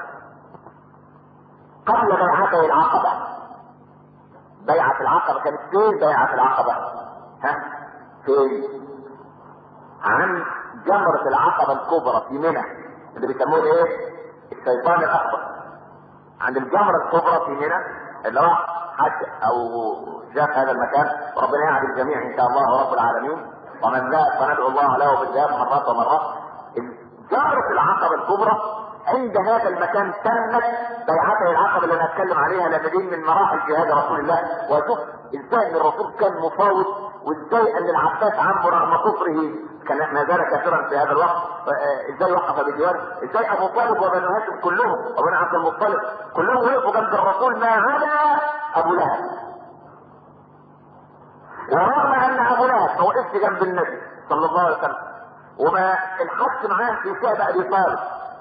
قبل بيعته العقبة بيعة العقبة كانت فين بيعة العقبة ها فين عن جمرة العقبة الكبرى في منى اللي بيسموه ايه الشيطان الاكبر عند الجمرة الكبرى في منى اللي راح حج او جاء هذا المكان وربنا يعد الجميع ان شاء الله رب العالمين ومن ذهب فندعو الله له بالذهاب مرات ومرات جمرة العقبة الكبرى عند هذا المكان تمت بيعته العقبة اللي انا اتكلم عليها لان دي من مراحل جهاد رسول الله وشوف ازاي ان الرسول كان مفاوض وازاي ان العباس عمه رغم كفره كان ما زال كافرا في هذا الوقت ازاي وقف بجواره ازاي ابو طالب وبنو هاشم كلهم وبنو عبد المطلب كلهم وقفوا جنب الرسول ما عدا ابو لهب ورغم ان ابو لهب ما وقفش جنب النبي صلى الله عليه وسلم وما الحق معاه في شعب ابي طالب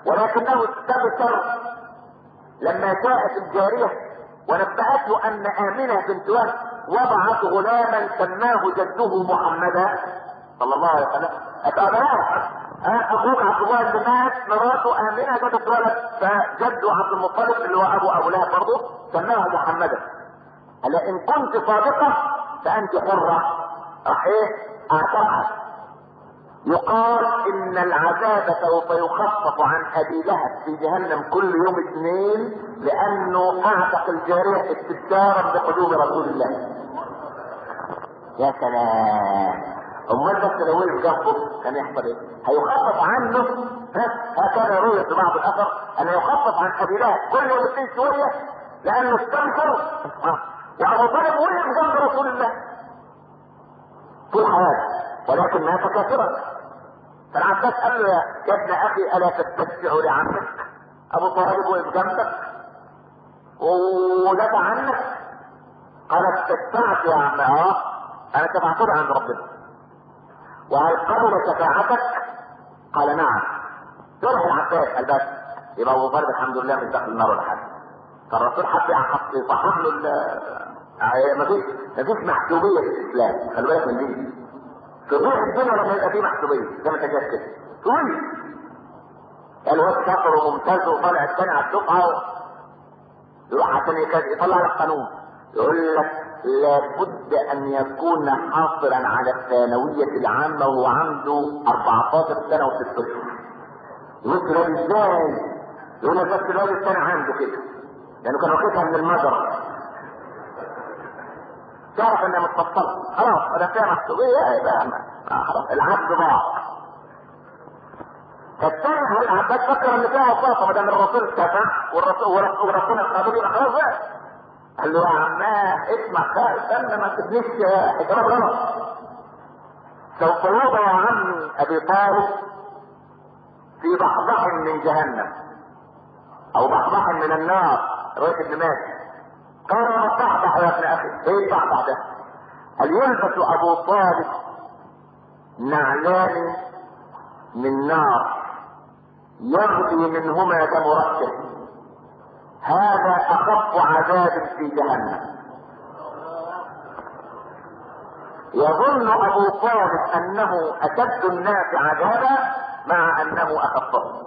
ولكنه استبشر لما جاءت الجارية ونبأته أن آمنة بنت وهب وضعت غلاما سماه جده محمدا صلى الله عليه وسلم أتأمنها أخوك عبد الله اللي مات مراته آمنة جابت ولد فجده عبد المطلب اللي هو أبو أبو لهب برضه سماها محمدا قال إن كنت صادقة فأنت حرة راح إيه؟ أعتقها يقال ان العذاب سوف يخفف عن ابي لهب في جهنم كل يوم اثنين لانه اعتق الجاريه استبشارا بقدوم رسول الله يا سلام امال بس لو وقف جنبه كان يحصل ايه؟ هيخفف عنه ها هكذا روي في بعض الاثر ان يخفف عن ابي لهب كل يوم اثنين شويه لانه استنكر وابو طالب وقف جنب رسول الله طول حياته ولكن مات كافرا فالعباس قال له يا ابن اخي الا تستشفع لعمك ابو طالب وقف جنبك ودافع عنك قال استشفعت يا عم اه انا شفعت عند ربنا وهل قبل شفاعتك قال نعم يروح العباس قال بس يبقى ابو طالب الحمد لله مش داخل النار ولا حاجه فالرسول حط حط يصحح له مفيش مفيش محسوبيه في الاسلام خلي بالك من دي في روح الدنيا لما يبقى فيه محسوبيه زي ما انت جاي كده طويل الواد شاطر وممتاز وطالع الثاني على الدفعه يروح عشان يطلع لك قانون يقول لك لابد ان يكون حاصلا على الثانوية العامة وهو عنده 14 سنة وست اشهر. يقول له ازاي؟ يقول لك بس الواد الثاني عنده كده. لانه كان واخدها من المجرى. تعرف انها متفصلة خلاص انا فيها محسوبية يبقى خلاص العبد ضاع فالثاني هو العباس فكر ان فيها وساطة ما دام الرسول شفع والرسول ورسول القابل يبقى خلاص بقى قال له يا عماه اسمع خالص استنى ما تبنيش حجاب غلط سوف يوضع يا عم ابي طالب في ضحضح من جهنم او ضحضح من النار رواية ابن ماجه قال ما ضحضح يا ابن اخي ايه الضحضح ده؟ قال يلبس ابو طالب نعلان من نار يغلي منهما دم رأسه هذا اخف عذاب في جهنم يظن ابو طالب انه اشد الناس عذابا مع انه اخفهم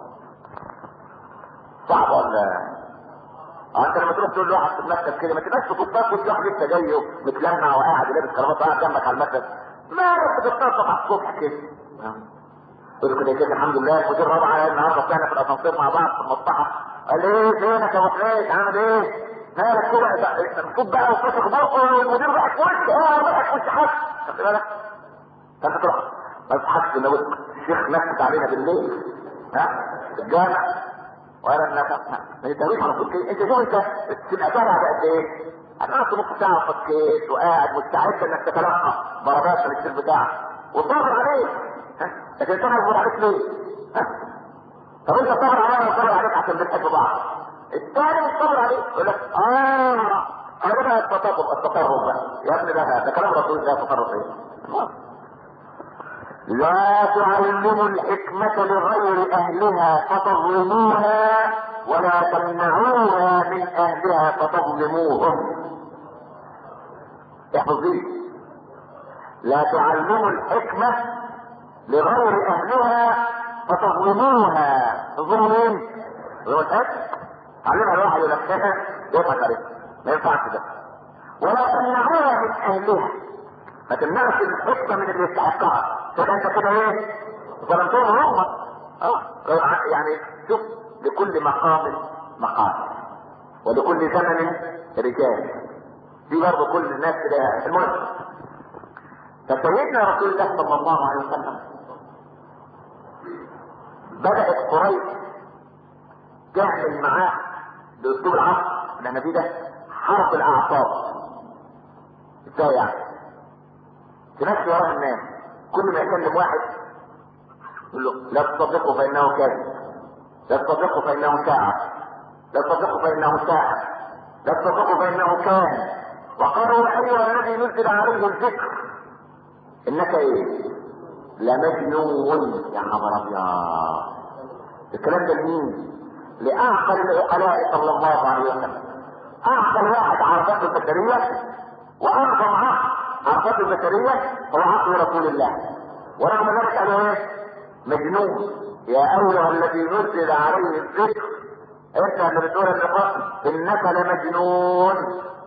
صعب ولا انت لما تروح تقول لواحد في المكتب كده ما تبقاش تفكر كل واحد لسه جاي متلمع وقاعد لابس كرافات قاعد جنبك على المكتب ما بتتصل على الصبح كده يقول كده كده الحمد لله المدير رابعه النهارده طلعنا في الاسانسير مع بعض في المصلحه قال لي ايه فينك يا ابو حميد عامل ايه؟ مالك كده المفروض بقى وفتح بقه والمدير بقى في وشي اه بقى في وشي حد خدت بالك؟ فانت تروح ما تضحكش ان الشيخ نكت علينا بالليل ها في الجامع ولا انك ما يتهويش على طول كده انت شوف انت تبقى سامع بقد ايه؟ هتقعد نص ساعه وفكيت وقاعد مستعد انك تتلقى ضربات من السير بتاعك وصابر عليك ها لكن انت هتقول عليك ليه؟ ها طب انت صبر عليا ولا صبر عليك عشان بنحب بعض الثاني مش صبر عليك يقول لك اه انا بقى التطرف التطرف بقى يا ابني ده ده كلام رسول الله تطرف ايه؟ لا تعلموا الحكمة لغير أهلها فتظلموها ولا تمنعوها من أهلها فتظلموهم احفظ دي لا تعلموا الحكمة لغير أهلها فتظلموها تظلموا مين؟ تظلموا الحكمة تعلمها الواحد يلقاها يضحك عليها ما ينفعش ده ولا تمنعوها من أهلها ما تمنعش الحكمة من اللي يستحقها تبقى انت كده ايه؟ ظلمتهم هم اه يعني شوف لكل مقام مقام ولكل زمن رجال دي برضه كل الناس كده المهم فسيدنا رسول الله صلى الله عليه وسلم بدأت قريش تعمل معاه باسلوب العصر اللي احنا فيه ده حرب الاعصاب ازاي يعني؟ تمشي وراه الناس كل ما يكلم واحد يقول له لا تصدقه فانه كاذب لا تصدقه فانه ساعة لا تصدقه فانه ساعة لا تصدقه فانه كان وقالوا ايها الذي نزل عليه الذكر انك ايه لمجنون يا خبر ابيض الكلام ده لمين؟ لأعقل العقلاء صلى الله عليه وسلم أعقل واحد عرفته البشرية وأعظم عقل عرفته البشرية هو عقل رسول الله ورغم ذلك قالوا ايه؟ مجنون يا أيها الذي نزل عليه الذكر انت اللي بتقول النقاط انك لمجنون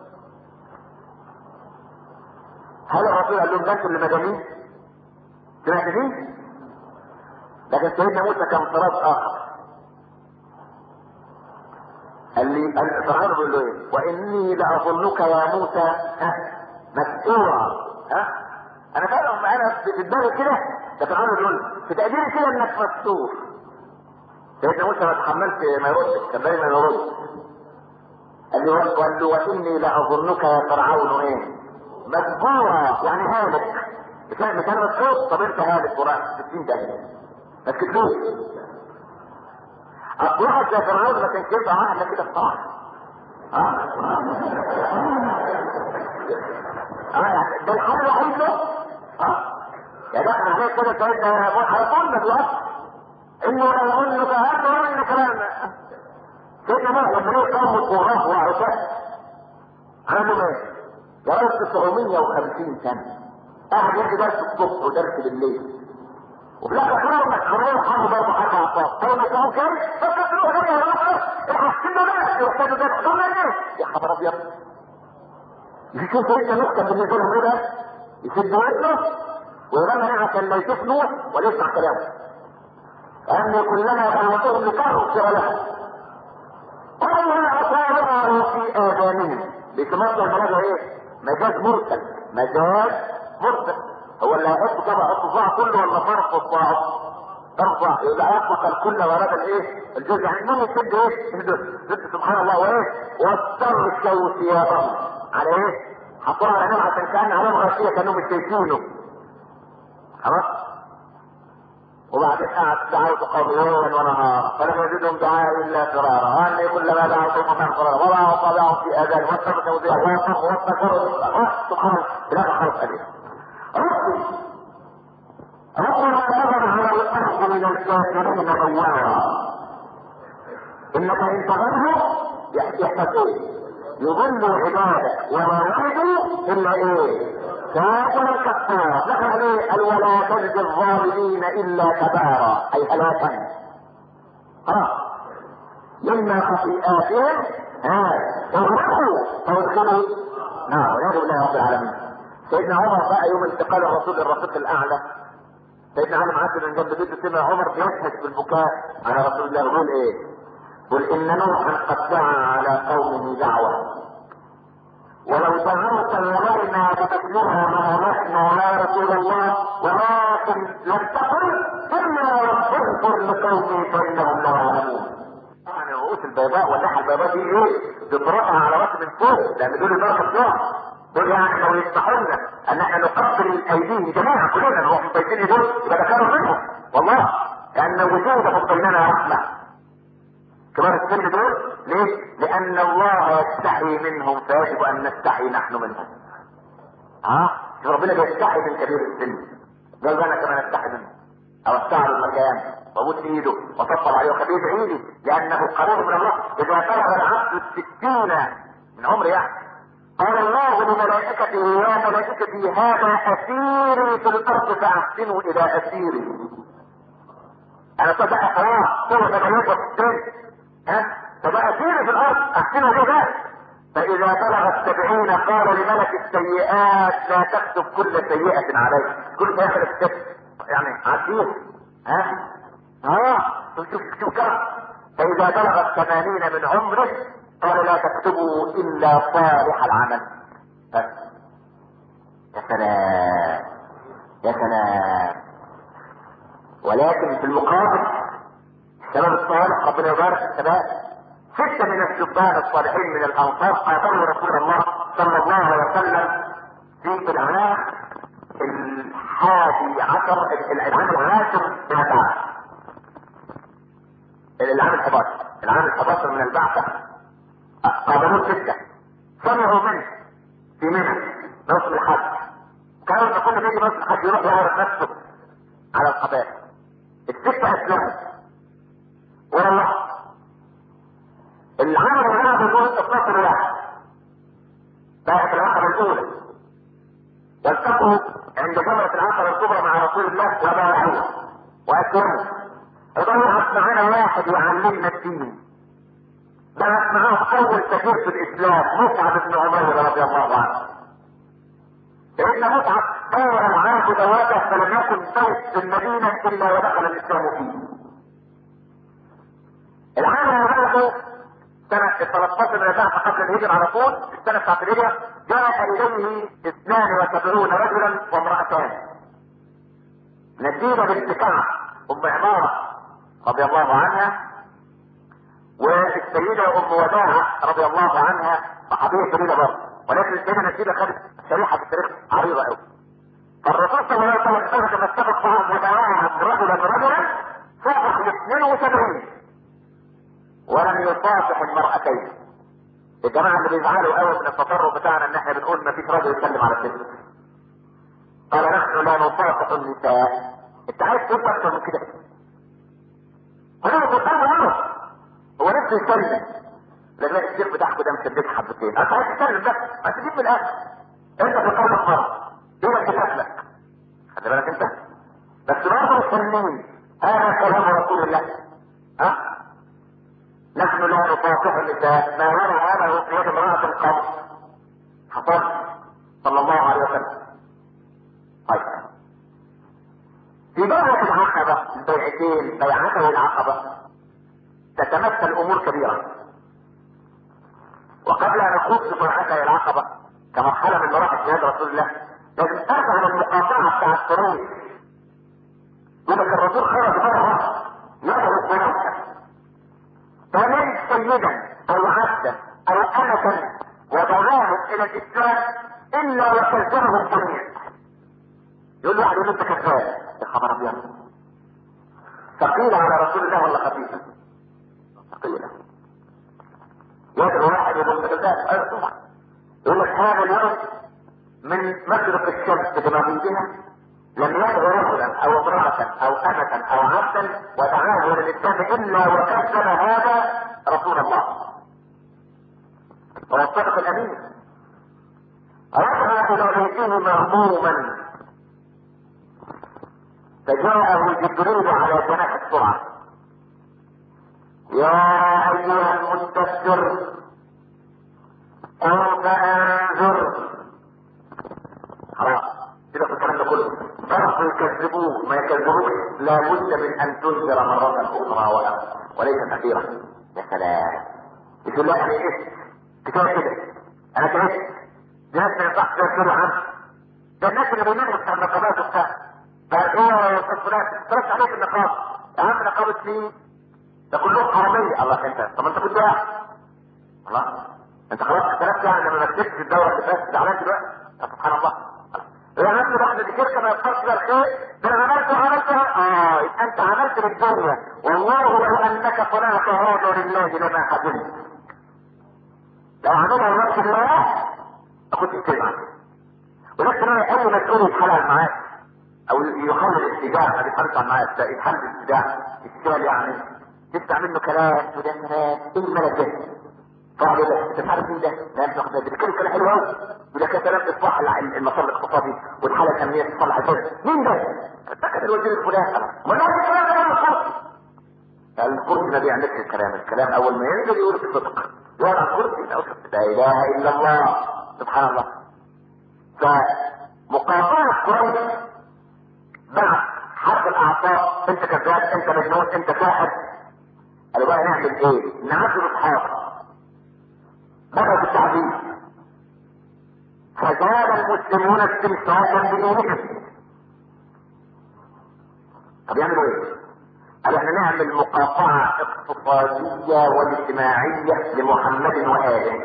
هل الرسول قال لهم ده اللي مجانين؟ سمعت دي؟ لكن سيدنا موسى كان طراب اخر قال لي فرعون بيقول له ايه؟ واني لاظنك يا موسى ها مسؤورا ها انا فعلا انا في دماغي كده ده فرعون بيقول في تقديري كده انك مسؤور سيدنا موسى ما تحملش ما يردش كان باين ما يردش قال له قال له واني لاظنك يا فرعون ايه؟ مسبورا يعني هالك مش مش انا مسؤول طب انت هالك وراك 60 دقيقه ما تكتبوش اصبحت يا فرعون ما كانش ينفع واحده كده الصراحه اه اه ده الحل الوحيد له اه يا دخل عليك كده سيدنا ابو على ما بيوقف انه لو قلنا فهمت ولا ان كلام سيدنا نوح لما لقوا قوم القراف وعشاء عملوا ايه؟ جرس 950 سنه قاعد يدي درس الصبح ودرس بالليل وفي الاخر خلاص مسحورين حاجه برضه حاجه عطاء طيب مسحور كام؟ فكر تروح غير يا رب يحسنوا ده يحتاجوا ده يحصلنا ليه؟ يا خبر ابيض يشوف سيدنا نقطة بالنسبة لهم ايه ده؟ يسد ودنه ويرمي عشان لا يشوف نوح ولا يسمع كلامه. أن كلما دعوتهم لتغفر لهم. قالوا أصابها في آذانهم. بيسموها الملاذ ايه؟ مجاز مرسل. مجاز مرسل. هو اللي هيحط طبعا يحط الصباع كله ولا فرق الصباع؟ ترفع يبقى يطلق الكل ورد الايه؟ الجزء يعني مين يسد ايه؟ يسد سبحان الله وايه؟ واستغشوا ثيابهم على ايه؟ حطوها على نوع عشان كان عليهم غشيه كانوا مش شايفينه خلاص؟ وبعدين قعد دعوت قومي ليلا ونهارا فلم يزدهم دعائي الا فرارا واني كلما دعوتهم مكان فرارا وضعوا اصابعهم في اذان واستغشوا ثيابهم واستكبروا سبحان الله لا خلق عليه ربي ربنا نظر على الارض من الكافرين نوارا انك ان تغره يحتسون يضل عبادك وما وعدوا الا ايه؟ كافر كفار دخل عليه قال ولا تجد الظالمين الا تبارا اي هلاكا خلاص مما خطيئاتهم ها اغرقوا فادخلوا نار والعياذ بالله رب العالمين سيدنا عمر بقى يوم انتقال الرسول للرفيق الاعلى سيدنا علي معدي من جنب بيته سمع عمر بيشهد بالبكاء على رسول الله يقول ايه؟ قل ان نوحا قد دعا على قومه دعوه ولو دعوت علينا بمثلها ما نحن يا رسول الله ولكن لم تقل الا واستغفر لقومي فانهم لا يعلمون. طبعا الرؤوس البيضاء واللحى البيضاء دي ايه؟ بتطرقها على راس من فوق لان دول البركه بتوعهم. دول يعني لو يسمحوا لنا ان احنا نقبل ايديهم جميعا كلنا نروح مبيتين دول يبقى ده كانوا منهم والله لان وجودهم بيننا رحمه كبار السن دول ليه؟ لأن الله يستحي منهم فيجب أن نستحي نحن منهم. ها؟ شوف ربنا بيستحي من كبير السن. قال أنا كمان أستحي منه. أو أستعرض المكان وأبوس إيده وأطبطب عليه وأخليه يدعي لي لأنه قريب من الله إذا بلغ العبد الستين من عمر يعني قال الله لملائكته يا ملائكتي هذا أسيري في الأرض فأحسنوا إلى أسيري. أنا صدق خلاص هو تبلغ السن ها فبقى سير في الارض احسنوا به ذلك فاذا بلغ السبعين قال لملك السيئات لا تكتب كل سيئة عليك كل سيئة تكتب يعني عسير ها اه شوف شوف كده فاذا بلغ الثمانين من عمره قال لا تكتبوا الا صالح العمل بس يا سلام يا سلام ولكن في المقابل الشباب الصالح ربنا يبارك الشباب ستة من الشبان الصالحين من الأنصار قاتلوا رسول الله صلى الله عليه وسلم في العام الحادي عشر العام العاشر من البعث العام الحداشر العام الحداشر من البعثة قابلوه ستة سمعوا منه في منى موسم الحج كانوا لما كنا نيجي موسم الحج يروح يعرف نفسه على القبائل الستة أسلموا والله العمل اللي انا بقول 12 واحد بقت العقبة الأولى والتقوا عند جمرة العقبة الكبرى مع رسول الله وبايعوه وأسلموا ضيعت معانا واحد يعلمنا الدين بعت معاه أول كبير في الإسلام مصعب بن عمير رضي الله عنه لأن مصعب دار معاه دواته فلم يكن بيت في المدينة إلا ودخل الإسلام فيه العام اللي بعده سنة 13 من البعث قبل الهجرة على طول السنة بتاعت الهجرة جاء إليه 72 رجلا وامرأتان نتيجة بنت كعب أم عمارة رضي الله عنها والسيدة أم وداعة رضي الله عنها صحابية جليلة برضه ولكن السيدة نتيجة خدت شريحة في التاريخ عريضة قوي فالرسول صلى الله عليه وسلم لما اتفق معهم وداعاهم رجلا رجلا صبح ل 72 ولم يصافح المرأتين الجماعة اللي بيزعلوا قوي من التطرف بتاعنا ان احنا بنقول ما فيش راجل يتكلم على الست قال نحن لا نصافح النساء انت عايز تقول اكتر من كده هو بيتكلم عنه هو نفسه يتكلم لما الشيخ بتاعكم ده مشدد حبتين انت عايز تتكلم بس ما تجيب من الاخر انت بتتكلم مرة ايدك بتاكلك خلي بالك انت بس برضه مسلمين هذا كلام رسول الله ها نحن لا نصافح النساء ما يرى هذا في يد امرأة قبل حصل صلى الله عليه وسلم طيب في بيعة العقبة البيعتين بيعته العقبة تتمثل امور كبيرة وقبل ان نخوض في بيعته العقبة كمرحلة من مراحل جهاد رسول الله لازم ترجع للمقاطعة بتاع القريش يقول لك الرسول خرج مرة يدعو الصلاة فمن سيدا او عبدا او امة ودعاهم الى الاسلام الا وكذبه الجميع يقول له واحد يقول انت كذاب يا خبر ابيض ثقيلة على رسول الله ولا خفيفة؟ ثقيلة يدعو واحد يقول انت كذاب ايوه طبعا يقول لك هذا اليوم من مشرق الشمس بمغيبها لم يدعو رجلا او امرأة او امة او عبدا ودعاه الى الاسلام الا وكذب هذا رسول الله هو الصدق الامين رجع الى بيته مهموما فجاءه جبريل على جناح السرعة يا ايها المدثر قم فانذر خلاص كده في الكلام ده كله برضه يكذبوه ما يكذبوش لابد من ان تنذر مرة اخرى ولا وليس كثيرا يا سلام يقول له يعني ايه كفايه كده انا كده دي ناس ما ينفعش تذكروا عنه ده الناس اللي بيناموا بتاع النقابات وبتاع قال ايه يا استاذ فلان ترش عليك النقاب يا عم نقابة مين؟ ده كلهم حرامية الله انت طب انت كنت واحد الله انت خلاص اختلفت يعني لما ما كسبتش الدورة اللي فاتت زعلان دلوقتي سبحان الله يا عم ده احنا دي شركه ما يخصش الخير ده انا عملت عملت اه يبقى انت عملت للدنيا والله لو انك صنعت هذا لله لما حزنت لو عملها لوجه الله ما كنتش تزعل ولكن انا اي مسؤول يتحلل معاك او يحل الاستجابه ما بيتحلش معاك ده يتحل الاستجابه السؤال يعني تسمع منه كلام وده كلام ايه الملك ده؟ صاحب ده انت مش عارف مين ده؟ لا انت واخد بتتكلم كلام حلو قوي وده كان كلام اصلاح المسار الاقتصادي والحاله الامنيه تصلح الحزب مين ده؟ فاكر الوزير الفلاني ما انا الكلام ده انا الكرسي الكرسي ما بيعملش الكلام الكلام اول ما ينزل يقول الصدق يقعد على الكرسي لا اله الا الله سبحان الله فمقاطعه قريش بعد حرب الاعصاب انت كذاب انت مجنون انت ساحر قالوا بقى نعمل ايه؟ نعزل اصحابك بدأوا بالتعذيب فزاد المسلمون استمساكا بدينهم طب يعملوا ايه؟ قال احنا نعمل مقاطعة اقتصادية واجتماعية لمحمد وآله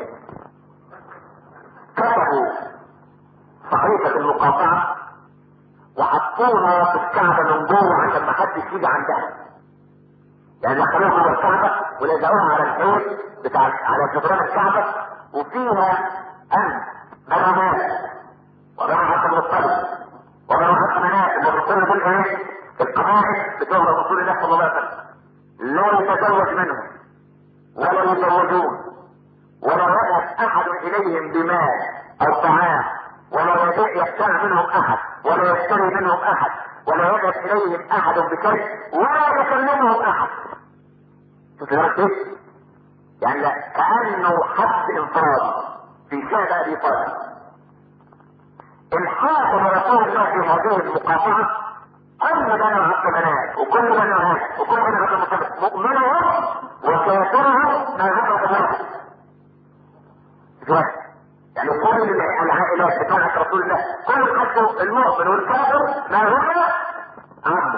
كتبوا صحيفة المقاطعة وحطوها في الكعبة من جوه عشان ما حدش يجي عندها يعني دخلوها جوه الكعبة ولزقوها على الحيط بتاع على جدران الكعبة وفيها أمن منامات ومنعة المطلب ومنعة مناسب والرسول دول ايه؟ القواعد بتوع رسول الله صلى الله عليه وسلم لا يتزوج منهم ولا يزوجون ولا يذهب احد اليهم بمال او طعام ولا يبيع يبتاع منهم احد ولا يشتري منهم احد ولا يذهب اليهم احد بكيف ولا يكلمهم احد شوف ايه يعني كانه حد انفرادي في شهد ابي طالب الحاكم رسول الله في هذه المقاطعه كل بني عبد مناف وكل بني هاشم وكل بني عبد المطلب مؤمنهم وكافرهم ما عبد الله يعني كل العائلات بتاعت رسول الله كل حتى المؤمن والكافر ما هو عبده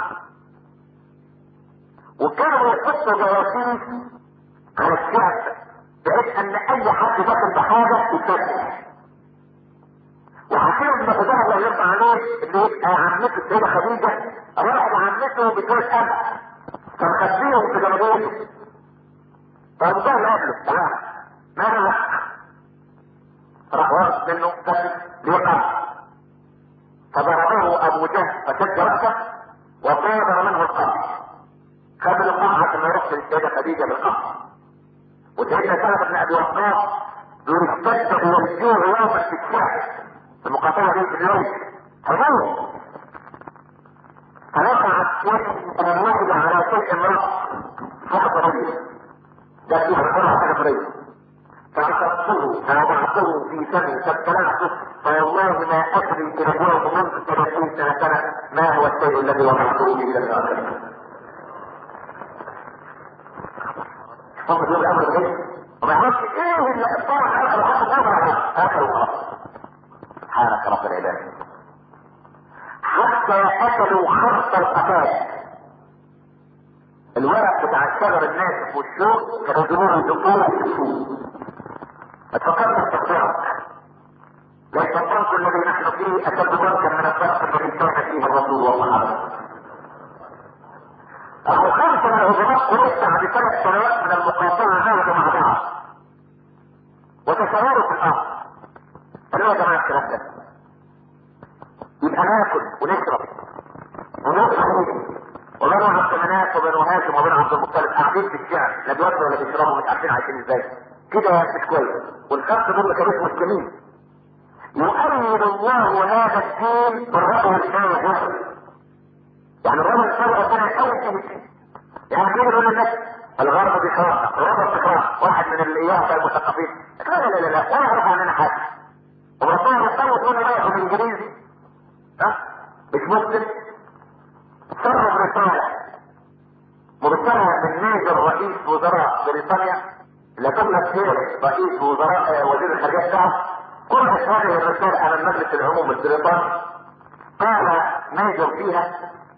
وكانوا يحطوا جواسيس على الشعب بحيث ان اي حد دخل بحاجه يتفتح وحكيم بن خزاعة الله يرضى عليه اللي يبقى عمته السيدة خديجة راح لعمته بشوية أب فمخبيهم في جنبوته فأبو جهل قابله تعال ماذا لك؟ راح واخد منه فتح ليقع فضربه أبو جهل فشد رأسه وصادر منه القمح خد القمح عشان ما يروحش للسيدة خديجة بالقمح وسيدنا سعد بن أبي وقاص يرتد ويرجوه يوما في الشعب في المقاطعة دي في اليوم حضور فوقعت يد الواحد على شيء امرأة فقط رجل ده فيها القرى حاجة فريد فعصبته فوضعته في فمي فابتلعته فوالله ما ادري برجوع منذ ثلاثين سنة سنة ما هو الشيء الذي وضعته في الآخرة فقط يقول الامر غير وما يعرفش ايه اللي اطلع على الحق الامر اخر وخلاص سبحانك رب العباد حتى اكلوا خرط القفاز الورق بتاع الشجر الناشف والشوك كانوا يجيبوه يدقوه في السوق ما تفكرش تقطعك ليس الطرق الذي نحن فيه اشد بركا من الطرق الذي كان فيه الرسول والصحابه أبو خمسة من عظماء قريش بعد ثلاث سنوات من المقاطعة عادوا مع بعض وتشاوروا في الأمر قالوا يا جماعة الكلام ده يبقى ناكل ونشرب ونطلع وبنو عبد مناف وبنو هاشم وبنو عبد المطلب قاعدين في الشعر لا بياكلوا ولا بيشربوا مش عارفين عايشين ازاي كده مش كويس والخمسه دول ما كانوش مسلمين يؤيد الله هذا الدين بالرجل الفاجر يعني الرجل الفاجر ربنا يحاول فيه يعني كده يقول للناس الغرب بخاف الغرب بخاف واحد من اللي اياه المثقفين لا لا لا لا لا يعرف عننا حاجه وربنا يطلع تقول رايح بالانجليزي ها مش مسلم سرب رسالة مرسلة من نيجر رئيس وزراء بريطانيا لدولة هير رئيس وزراء وزير الخارجية بتاعه قرأت هذه الرسالة أمام مجلس العموم البريطاني قال نيجر فيها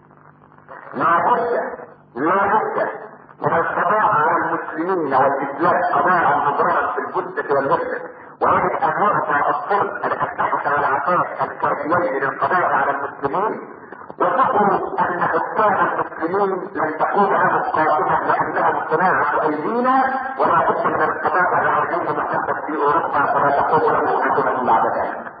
لابد لابد من القضاء على المسلمين والإسلام قضاء مبررا في الجثة والنفس ويجب أن يعطى الطرق الأسلحة والعطاء الكافيين للقضاء على المسلمين وتقول ان حكام المسلمين لن تكون لهم قائمة لانهم صناعة ايدينا ولا بد من القضاء على هذه المحدثة في اوروبا فلا تقوم له حكومة بعد ذلك.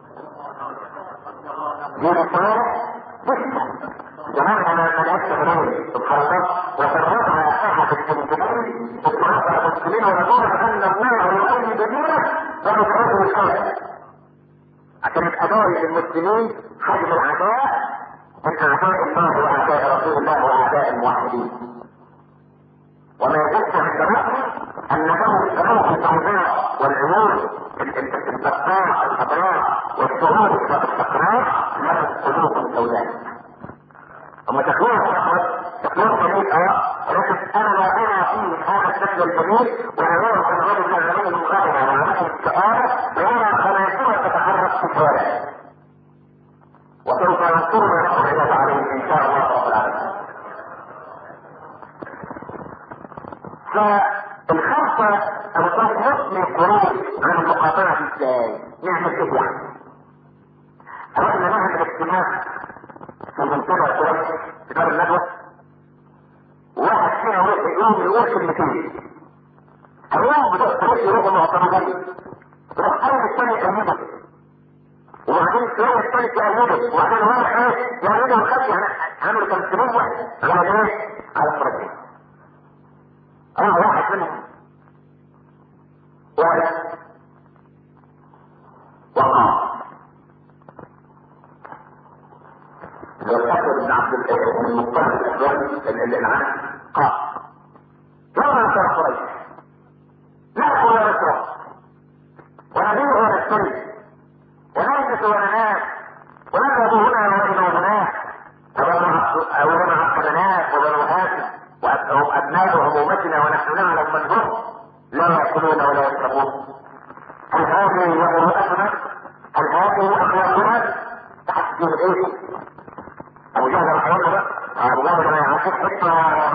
دي رسالة بسة جماعة انا ملأت غنوي سبحان الله وفرغها احد المسلمين سبحان المسلمين ونقول ان الله يقوم بدينه ونكرهه الخير عشان يبقى داعي للمسلمين حجم العداء من اعداء الله واعداء رسول الله واعداء الموحدين وما يجب عند رأسي انه ذنوب البيضاء والعيون البقاء الخضراء والشعور والاستقرار لهم قلوب سوداء اما تكون تكون جميل اه لكن انا لا ارى فيه هذا الشكل الجميل وارى ان الرجل عليه الغضب وعليه الكآبة وارى خنازير تتحرك في الشوارع وسوف ينصرنا الرحمة عليه ان شاء الله رب العالمين. فالخمسة الخمسة من الخروج عن المقاطعة ازاي؟ نعمل ايه يعني؟ احنا نعمل اجتماع في منطقة قريش في دار الندوة واحد فينا يروح يقوم يقول كلمتين هيقوم بدأ قريش يروحوا معترضين يروح قلب الثاني يأيده وبعدين شوية الثالث يأيده وبعدين هو ايه يأيده الخلف يعني عملوا تمثيلية على ايه؟ على الفرقين اه واحد منهم واحد وقام لو فاكر ابن عبد المطلب اللي العام قال لما كان قريش ناكل ونشرب ونبيع ونشتري ونلبس وننام ونذهب هنا ونذهب هناك ولنا عقبنات وبنو هاشم وهم ابناء همومتنا ونحن نعلم من هم لا ياكلون ولا يشربون هل هذه هي مروءتنا؟ هل هذه اخلاقنا؟ تحت دين ايه؟ ابو جهل رحمه الله ابو جهل ما يعرفش حته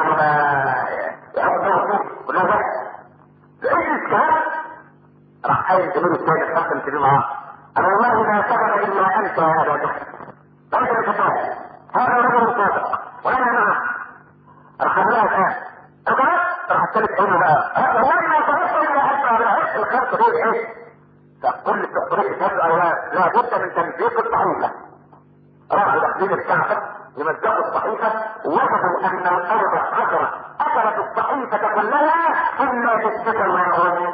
يحط كلها بس ايش الكلام؟ راح قايل جميل الثاني خمسه مسلمين معاه انا والله ما سبق الا انت يا ابا جهل انت تتفاهم هذا رجل صادق وانا معه راح اقولها الان الغلط راح الثالث عينه بقى والله ما صدقت الا انت على عشق الخمسه دول ايه؟ فكل التقرير تبقى لا بد من تنفيذ الصحيفه راحوا داخلين الكعبه يمزقوا الصحيفه وجدوا ان الارض عشره اكلت الصحيفه كلها الا بالسكر والعون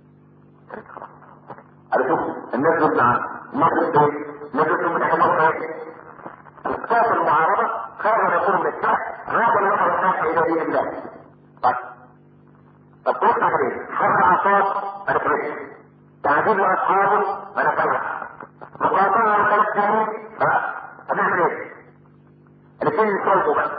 قالوا شوف الناس دول معانا الناس دول الناس دول من حمار اسقاط المعارضه خير يكون من الشرع هذا الوضع الناس الى دين الله طيب طب تروح تعمل ايه؟ حرب عصاب ما نفرقش تعذيب اصحابه ما نفرقش مقاطعه الفلسطينيين خلاص هنعمل ايه؟ الاثنين يصلوا بقى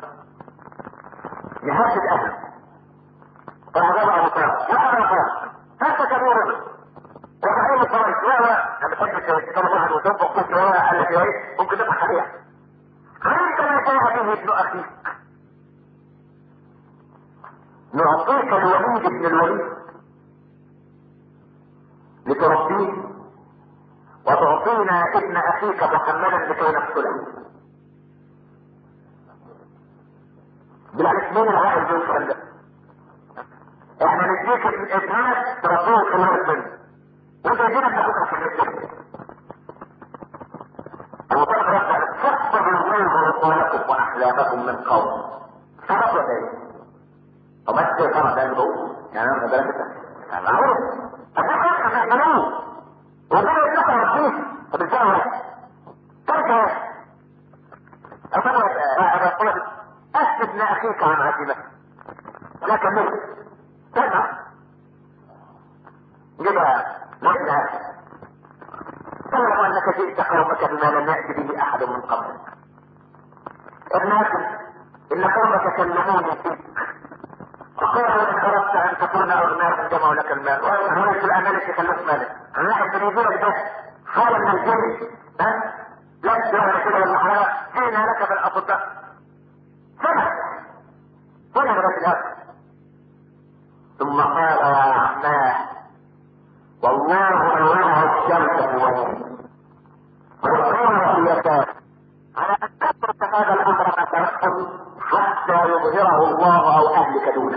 نهدد اهله فأجاب أبو طالب يا أبا طالب أنت كبير وبعدين الفرنس لا لا أنا بحب الكلام واحد وتنفق كنت هو قال لك إيه ممكن تضحك عليها علمت ما جاء به ابن أخيك نعطيك الوليد ابن الوليد لتربيه وتعطينا ابن اخيك محمدا لكي نقتله بالعكس مين العائل دول الكلام ده احنا نديك ابنك تربيه في الارض وانت يجينا تاخدها في الرجل ابو بكر رد كفر الله رسولكم واحلامكم من قوم فرق ولا ايه؟ او بس فرق ده اللي بقول يعني انا بالك انت معروف ابو بكر هيعملوه وقال لك ربيه طب ازاي ترك أقول أثبت لأخيك عن عزيمته لا كمل تسمع جبها نحن تعلم أنك جئت قومك بما لم يأت به أحد من قبلك ابنك إن قومك كلموني فيك وقالوا إن أردت أن تكون أغنياء جمعوا لك المال وأنا في الأمان تكلف مالك أنا واحد من يجيبك بس حاول من الجن ها لا تسوي كده ولا حاجة جئنا لك بالأطباء سمع هنا بدأت الأكل ثم قال يا عماه والله الله الشمس بوجهه والقمر في يساره على ان تترك هذا الامر فتركه حتى يظهره الله او اهلك دونه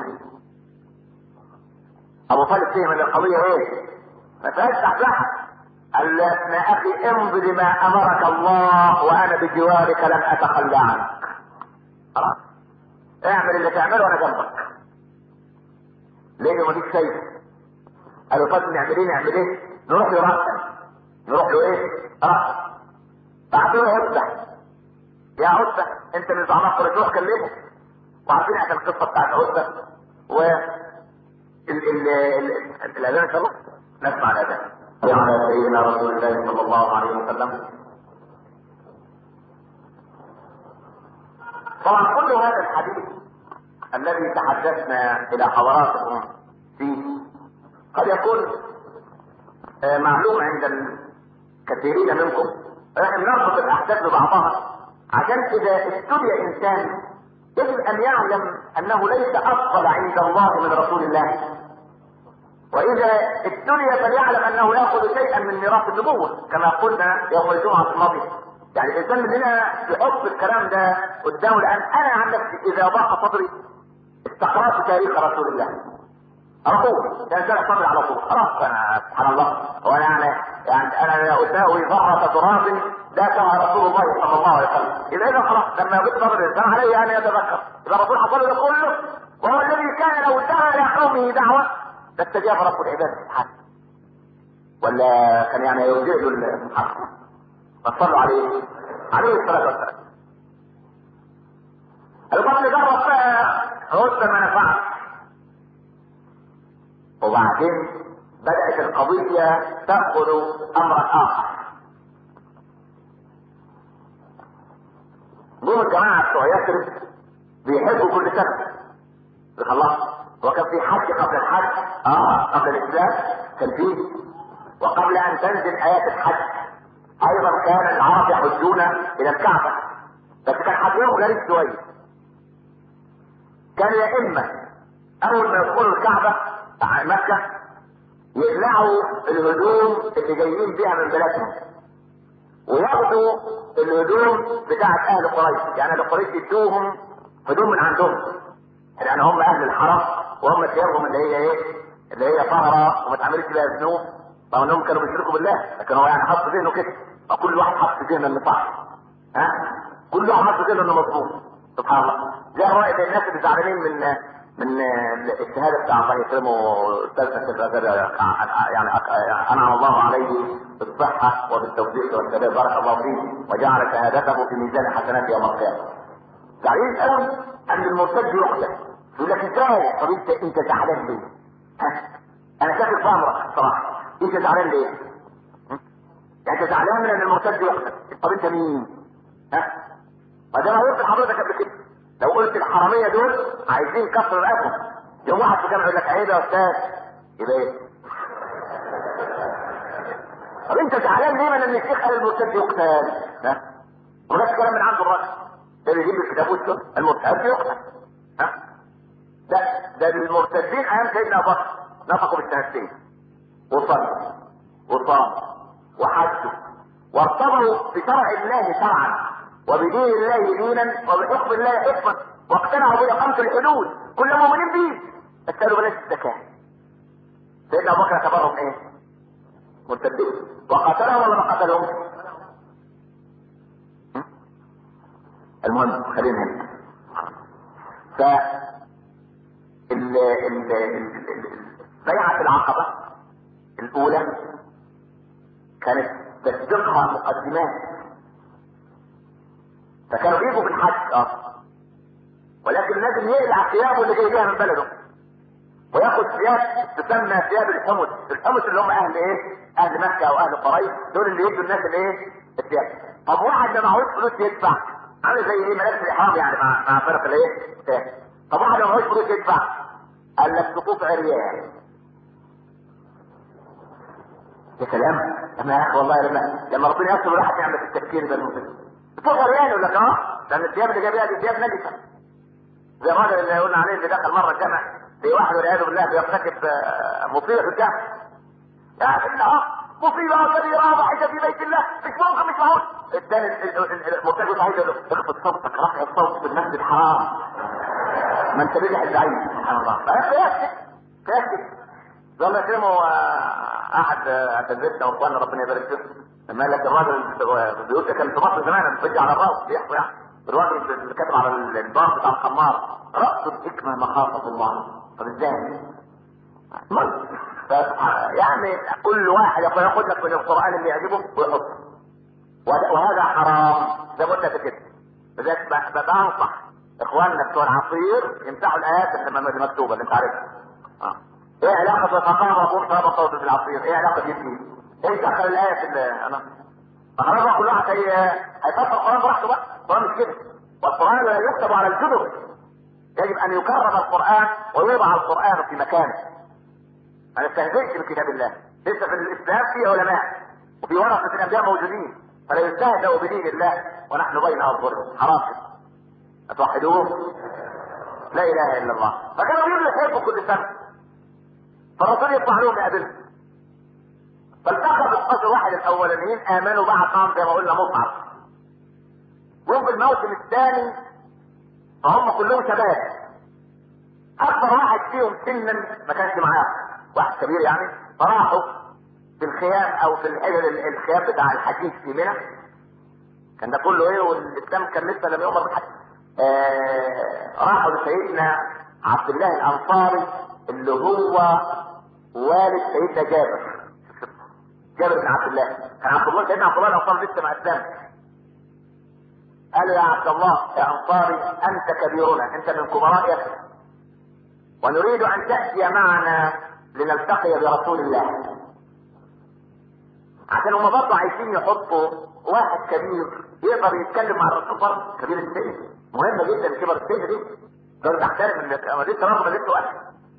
ابو طالب فهم ان القضيه ايه؟ ما فيهاش تحلحها قال يا ابن اخي امضي لما امرك الله وانا بجوارك لن اتخلى عنك خلاص اعمل اللي تعمله وانا جنبك ليه ماليش شيء قالوا طب نعمل ايه نعمل ايه نروح له رأسا نروح له ايه رأسا بعتوا له عتبة يا عتبة انت من زعماء قريش روح كلمه وعارفين احنا القصة بتاعت عتبة و ال ال ال الاذان ان شاء الله نسمع الاذان على سيدنا رسول الله صلى الله عليه وسلم طبعا كل هذا الحديث الذي تحدثنا الى حضراتكم فيه قد يكون معلوم عند الكثيرين منكم نحن نربط الاحداث ببعضها عشان اذا ابتلي انسان يجب ان يعلم انه ليس افضل عند الله من رسول الله واذا ابتلي فليعلم انه ياخذ شيئا من ميراث النبوه كما قلنا يوم الجمعه الماضيه يعني الانسان مننا يحط الكلام ده قدامه لان انا عن نفسي اذا ضاق صدري استقرات تاريخ رسول الله على طول كان صدري على طول خلاص انا سبحان الله وانا يعني يعني انا لا اساوي ذره تراب ذاكها رسول الله صلى الله عليه وسلم اذا اذا خلاص لما يجد صدر الانسان عليه ان يتذكر اذا الرسول حصل له كله وهو الذي كان لو دعا الى قومه دعوه لاستجاب رب العباد سبحانه ولا كان يعني يوجد له سبحانه فصلوا عليه عليه الصلاه والسلام القتل جرب بقى عدة ما نفعش وبعدين بدأت القضية تأخذ أمرا آخر دول الجماعة بتوع يثرب بيحبوا كل سنة خلاص هو كان في حج قبل الحج اه قبل الاسلام كان فيه وقبل ان تنزل ايات الحج ايضا كان العرب يحجون الى الكعبة بس كان حجهم غريب شوية كان يا اما اول ما يدخلوا الكعبة بتاع مكة يقلعوا الهدوم اللي جايين بيها من بلادهم وياخدوا الهدوم بتاعت اهل قريش يعني اهل قريش يدوهم هدوم من عندهم لان هم اهل الحرم وهم ثيابهم اللي هي ايه اللي هي طهرة وما تعملش بيها ذنوب رغم انهم كانوا بيشركوا بالله لكن هو يعني حط ذهنه كده وكل واحد حط في ذهنه انه صح ها كل واحد حط في ذهنه انه مظبوط سبحان الله زي رأي الناس اللي زعلانين من من الشهاده بتاع الله يكرمه استاذنا يعني انعم الله عليه بالصحه وبالتوفيق والسداد بارك الله فيه وجعل شهادته في ميزان حسنات يوم القيامه. زعلان قوي ان المرتد يقتل يقول لك ازاي؟ طب انت انت زعلان ليه؟ ها؟ انا شاكر في امرك الصراحه انت زعلان ليه؟ يعني انت زعلان من ان المرتد يقتل طب انت مين؟ ها؟ وده انا قلت لحضرتك قبل كده لو قلت الحرامية دول عايزين كسر رقبهم يوم واحد في الجامعة يقول لك عيب يا استاذ يبقى ايه؟ طب انت زعلان ليه من ان الشيخ قال المرتد يقتل؟ ها؟ وده الكلام من عند الراجل ده بيجيب الكتاب وشه المرتد يقتل ها؟ ده ده المرتدين ايام سيدنا ابو بكر نطقوا بالشهادتين وصلوا وصام وحجوا وارتضوا بشرع الله شرعا وبدين الله دينا وبحكم الله حكما واقتنعوا بإقامة الحدود كل مؤمنين به بس قالوا بلاش الزكاة سيدنا أبو بكر اعتبرهم إيه؟ مرتدين وقتلهم ولا ما قتلهم؟ المهم خلينا هنا ف ال ال بيعة العقبة الأولى كانت تسبقها مقدمات فكانوا بيجوا في الحج اه ولكن لازم يقلع ثيابه اللي جاي بيها من بلده وياخد ثياب تسمى ثياب الحمص الحمص اللي هم اهل ايه اهل مكه او اهل قريش دول اللي يدوا الناس الايه الثياب طب واحد ما معهوش فلوس يدفع عامل زي ايه ملابس الاحرام يعني مع مع فرق الايه طب واحد ما معهوش فلوس يدفع قال لك سقوط عريان يا سلام اما يا اخي والله لما لما ربنا يكتب الواحد يعمل في التفكير ده المسلم تظهر يعني يقول لك اه لان الثياب اللي جايبها دي ثياب نجسه زي الراجل اللي قلنا عليه اللي دخل مره الجامع في واحد والعياذ بالله بيرتكب مصيبه في الجامع يا الله مصيبه كبيره ضحكه في بيت الله مش ممكن مش معقول الثاني المرتكب صحيح يقول له اخفض صوتك رفع الصوت في المسجد حرام ما انت بجح الزعيم سبحان الله فيكتب فيكتب والله يكرمه احد اعتذرنا واخواننا ربنا يبارك فيهم لما قال لك الراجل بيقول كان في مصر زمان بيجي على الراس بيحكوا يعني الراجل اللي كاتب على البار بتاع الخمار رأس الحكمة مخافة الله طب ازاي؟ ف... يعني كل واحد يقول ياخد لك من القرآن اللي يعجبه ويحطه وهذا حرام زي ما قلنا كده لذلك بنصح اخواننا بتوع العصير يمسحوا الايات اللي مكتوبه اللي انت عارفها اه ايه علاقة الفقاهة وفرصة بصوت في العصير؟ ايه علاقة دي بيه؟ ايه دخل الآية في انا فخلاص بقى كل واحد هي هيفسر القرآن براحته بقى، القرآن مش كده. والقرآن لا يكتب على الجدر. يجب أن يكرم القرآن ويوضع القرآن في مكانه. ما نستهزئش بكتاب الله. لسه في الإسلام في علماء وفي ورثة الأنبياء موجودين فلا يستهزأ بدين الله ونحن بين أظهرهم حرام كده. أتوحدوه؟ لا إله إلا الله. فكانوا يجوا يحبوا كل سنة. فالرسول يطلع لهم يقابلهم فالتقى بالقصر واحد الاولانيين امنوا بعضهم زي ما قلنا مصعب وفي الموسم الثاني فهم كلهم شباب اكبر واحد فيهم سنا ما كانش معاه واحد كبير يعني فراحوا في الخيام او في الحجر الخيام بتاع الحديث في منى كان ده كله ايه والاسلام كان لسه لم يؤمر بحد آه راحوا لسيدنا عبد الله الانصاري اللي هو والد سيدنا جابر جابر بن عبد الله كان عبد الله سيدنا عبد الله الانصاري لسه ما اسلمش قال يا عبد الله يا انصاري انت كبيرنا انت من كبراء يثرب ونريد ان تاتي معنا لنلتقي برسول الله عشان هم برضه عايزين يحطوا واحد كبير يقدر يتكلم مع الرسول برضه كبير السن مهمه جدا كبر السن دي تقدر تحترم ان لسه رغم لسه وقت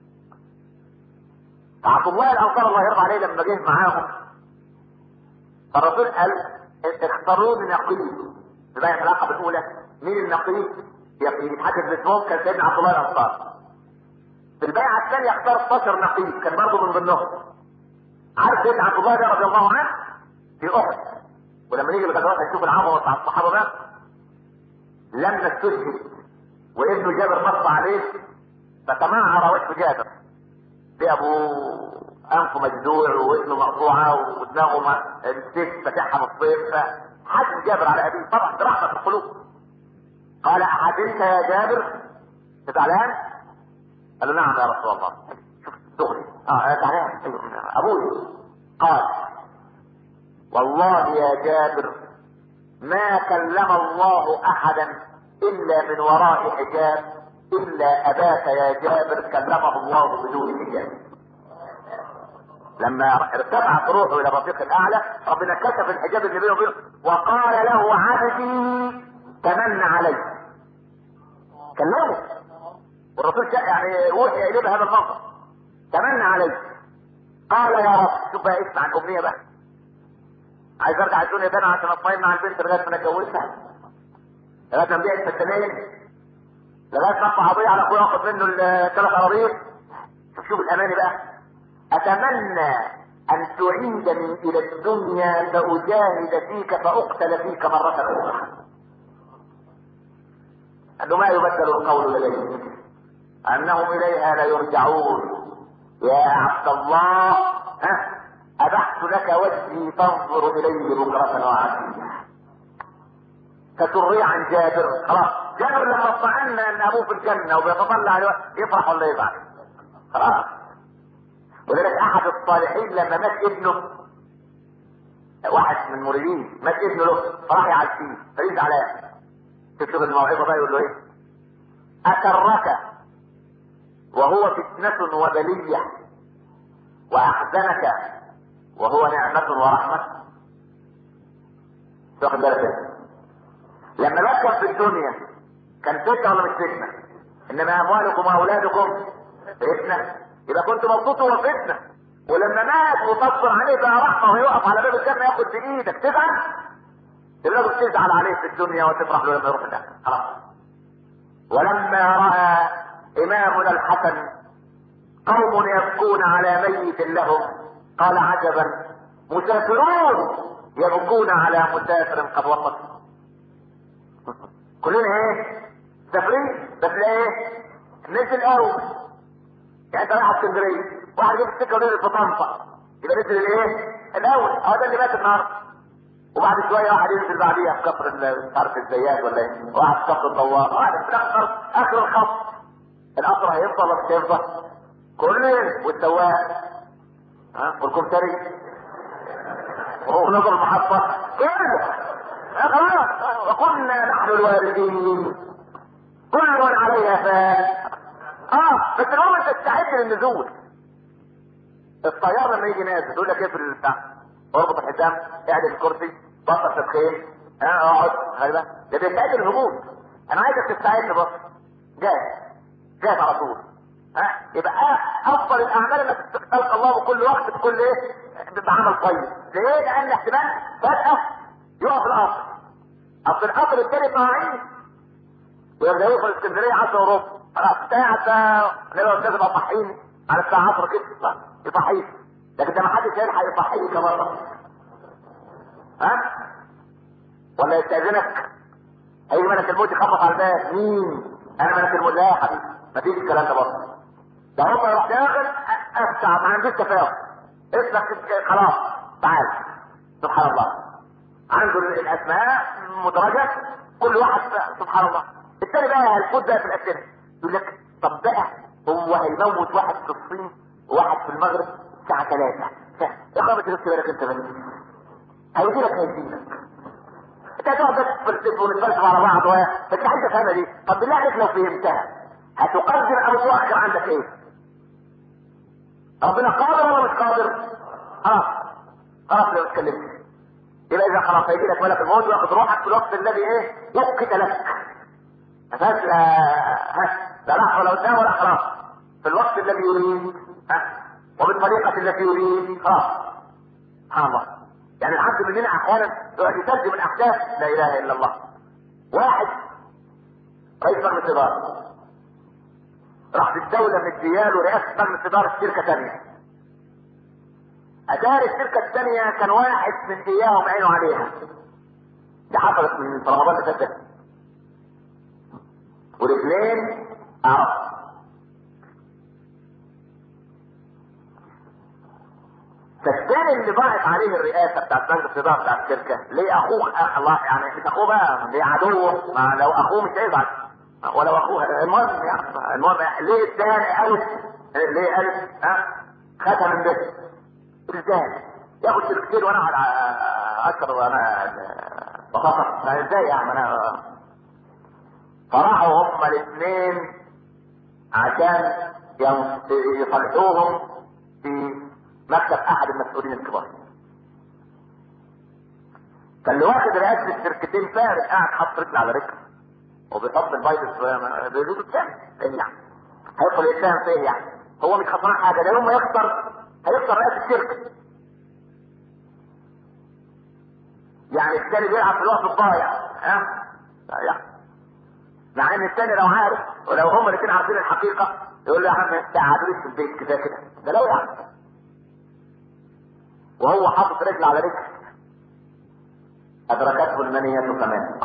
عبد الله الانصار الله يرضى عليه لما جه معاهم الرسول قال اختاروا لي نقيب في بقى العلاقه الاولى مين النقيب يتحدث باسمهم كان سيدنا عبد الله الانصار في البيعه الثانيه اختار 12 نقيب كان برضه من ضمنهم عارف سيدنا عبد الله ده رضي الله عنه في احد ولما نيجي الغزوات هنشوف العظمه بتاع الصحابه بقى لما استشهد وابنه جابر نص عليه فتمعر وجه جابر بأبوه أنفه مجدوع وابنه مقطوعة ودماغه السيف فاتحها نصين حد جابر على أبيه طبعا برحمة القلوب قال أحزنت يا جابر زعلان؟ قال له نعم يا رسول الله شوف دغري اه زعلان أبوي قال والله يا جابر ما كلم الله أحدا إلا من وراء حجاب إلا أباك يا جابر كلمه الله بدون حجاب لما ارتفعت روحه الى الرفيق الاعلى ربنا كشف الحجاب اللي بينه وبينه وقال له عبدي تمنى علي كلمه والرسول يعني وحي اليه بهذا المنظر تمنى علي قال يا رب شوف بقى اسمع الامنيه بقى عايز ارجع الدنيا تاني عشان اطمئن مع البنت لغايه ما اتجوزها لغايه ما نبيع الفستانين لغايه ما اطلع ابويا على اخويا واخد منه الثلاث اراضيين شوف شوف الاماني بقى اتمنى ان تعيدني الى الدنيا فاجاهد فيك فاقتل فيك مرة اخرى انه ما يبدل القول لدي انهم اليها لا يرجعون يا عبد الله ها ابحت لك وجهي تنظر اليه بكرة وعشية فتري عن جابر خلاص جابر لما اطمئن ان ابوه في الجنة وبيتطلع عليه يفرح ولا يزعل خلاص ولذلك احد الصالحين لما مات ابنه واحد من المريدين مات ابنه له فراح يعزيه فيزعل عليه تكتب الموعظه بقى يقول له ايه؟ اكرك وهو فتنة وبلية واحزنك وهو نعمة ورحمة واخد بالك لما الواد في الدنيا كان فتنة ولا مش فتنة؟ انما اموالكم واولادكم فتنة يبقى كنت مبسوط هو فتنه ولما مات وتصبر عليه بقى رحمه ويقف على باب الجنه ياخد بايدك تزعل تبقى تزعل عليه في الدنيا وتفرح له لما يروح الجنه خلاص ولما راى امامنا الحسن قوم يبكون على ميت لهم قال عجبا مسافرون يبكون على مسافر قد وصل كلنا ايه مسافرين بس ايه نزل قوي يعني انت رايح اسكندريه واحد جاب السكه ونزل في طنطا يبقى نزل الايه؟ الاول اه ده اللي مات النهارده وبعد شويه واحد ينزل بعديها في كفر مش عارف الزيات ولا ايه واحد في كفر الدوار واحد في اخر اخر الخط القطر هيفضل ولا مش هيفضل؟ كلنا والسواق ها والكمتري ونظر المحطه كله خلاص وكنا نحن الوارثين كل من عليها فان اه بس المهم انت تستعد للنزول الطيار لما يجي نازل يقول لك ايه في البتاع اربط الحزام اعدل الكرسي بطل تدخين ها اقعد خلي بالك ده بيستعد للهبوط انا عايزك تستعد بس جاهز جاهز على طول ها يبقى افضل الاعمال انك تلقى الله بكل وقت بكل ايه بعمل طيب ليه لان احتمال فجاه يقف القطر اصل القطر الثاني طالعين ويبدا يوصل اسكندريه 10 وربع خلاص ساعة لو استاذ يبقى صحيني على الساعة 10 كده يصحيك لكن ده ما حدش هيلحق يصحيك مرة ها ولا يستأذنك هيجي ملك الموت يخبط على الباب مين انا ملك الموت لا يا حبيبي مفيش الكلام ده برضه ده هم يروح داخل اسعى ما عندوش تفاهم اسمك خلاص تعال سبحان الله عنده الاسماء مدرجة كل واحد سبحان الله الثاني بقى هيفوت بقى في الاسئله يقول لك طب بقى هو هيموت واحد في الصين وواحد في المغرب الساعة 3 اقامة نفس بالك انت بس هيجيلك هيجيلك انت هتقعد بس تفلسف ونتفلسف على بعض و... بس عايز افهمها دي طب بالله عليك لو فهمتها هتقدر او تؤخر عندك ايه؟ ربنا قادر ولا مش قادر؟ خلاص خلاص لو اتكلمت يبقى اذا خلاص هيجي لك ملك الموت وياخد روحك في الوقت الذي ايه؟ وقت لك اساس لا ها لا لحظه ولا قدام ولا خلاص في الوقت الذي يريد ها وبالطريقه التي يريد خلاص سبحان الله يعني العبد مننا احيانا يقعد يترجم الاحداث لا اله الا الله واحد رئيس مجلس اداره راح في الدولة من الديال ورئاسة مجلس إدارة شركة تانية. أدار الشركة الثانية كان واحد من إياهم عينه عليها. دي حصلت من في رمضان اللي فات ده. ورجلين أعرف. فالثاني اللي ضاعت عليه الرئاسة بتاعت مجلس الإدارة بتاعت الشركة ليه أخوه أخ الله يعني مش أخوه بقى ليه عدوه ما لو أخوه مش هيزعل ولو اخوها المهم يعني المهم ليه الثاني الف ليه الف ها ختم من بيت ازاي ياخد شركتين وانا اقعد اشرب وانا بخاطر ازاي يا عم انا فراحوا هما الاثنين عشان يصلحوهم في مكتب احد المسؤولين الكبار فاللي واخد رئاسه الشركتين فارس قاعد حاطط رجل على رجل وبيحط البيض بيقولوا الثاني ايه يعني هيدخل الاسلام في ايه يعني هو مش خسران حاجه ده يوم ما يخسر هيخسر رئاسه الشركه يعني الثاني بيلعب في الوقت الضايع ها يعني مع ان الثاني لو عارف ولو هما الاثنين عارفين الحقيقه يقول له يا عم انت قعدوليش في البيت كده كده ده لو يعني وهو حاطط رجل على رجل ادركته المنيه كمان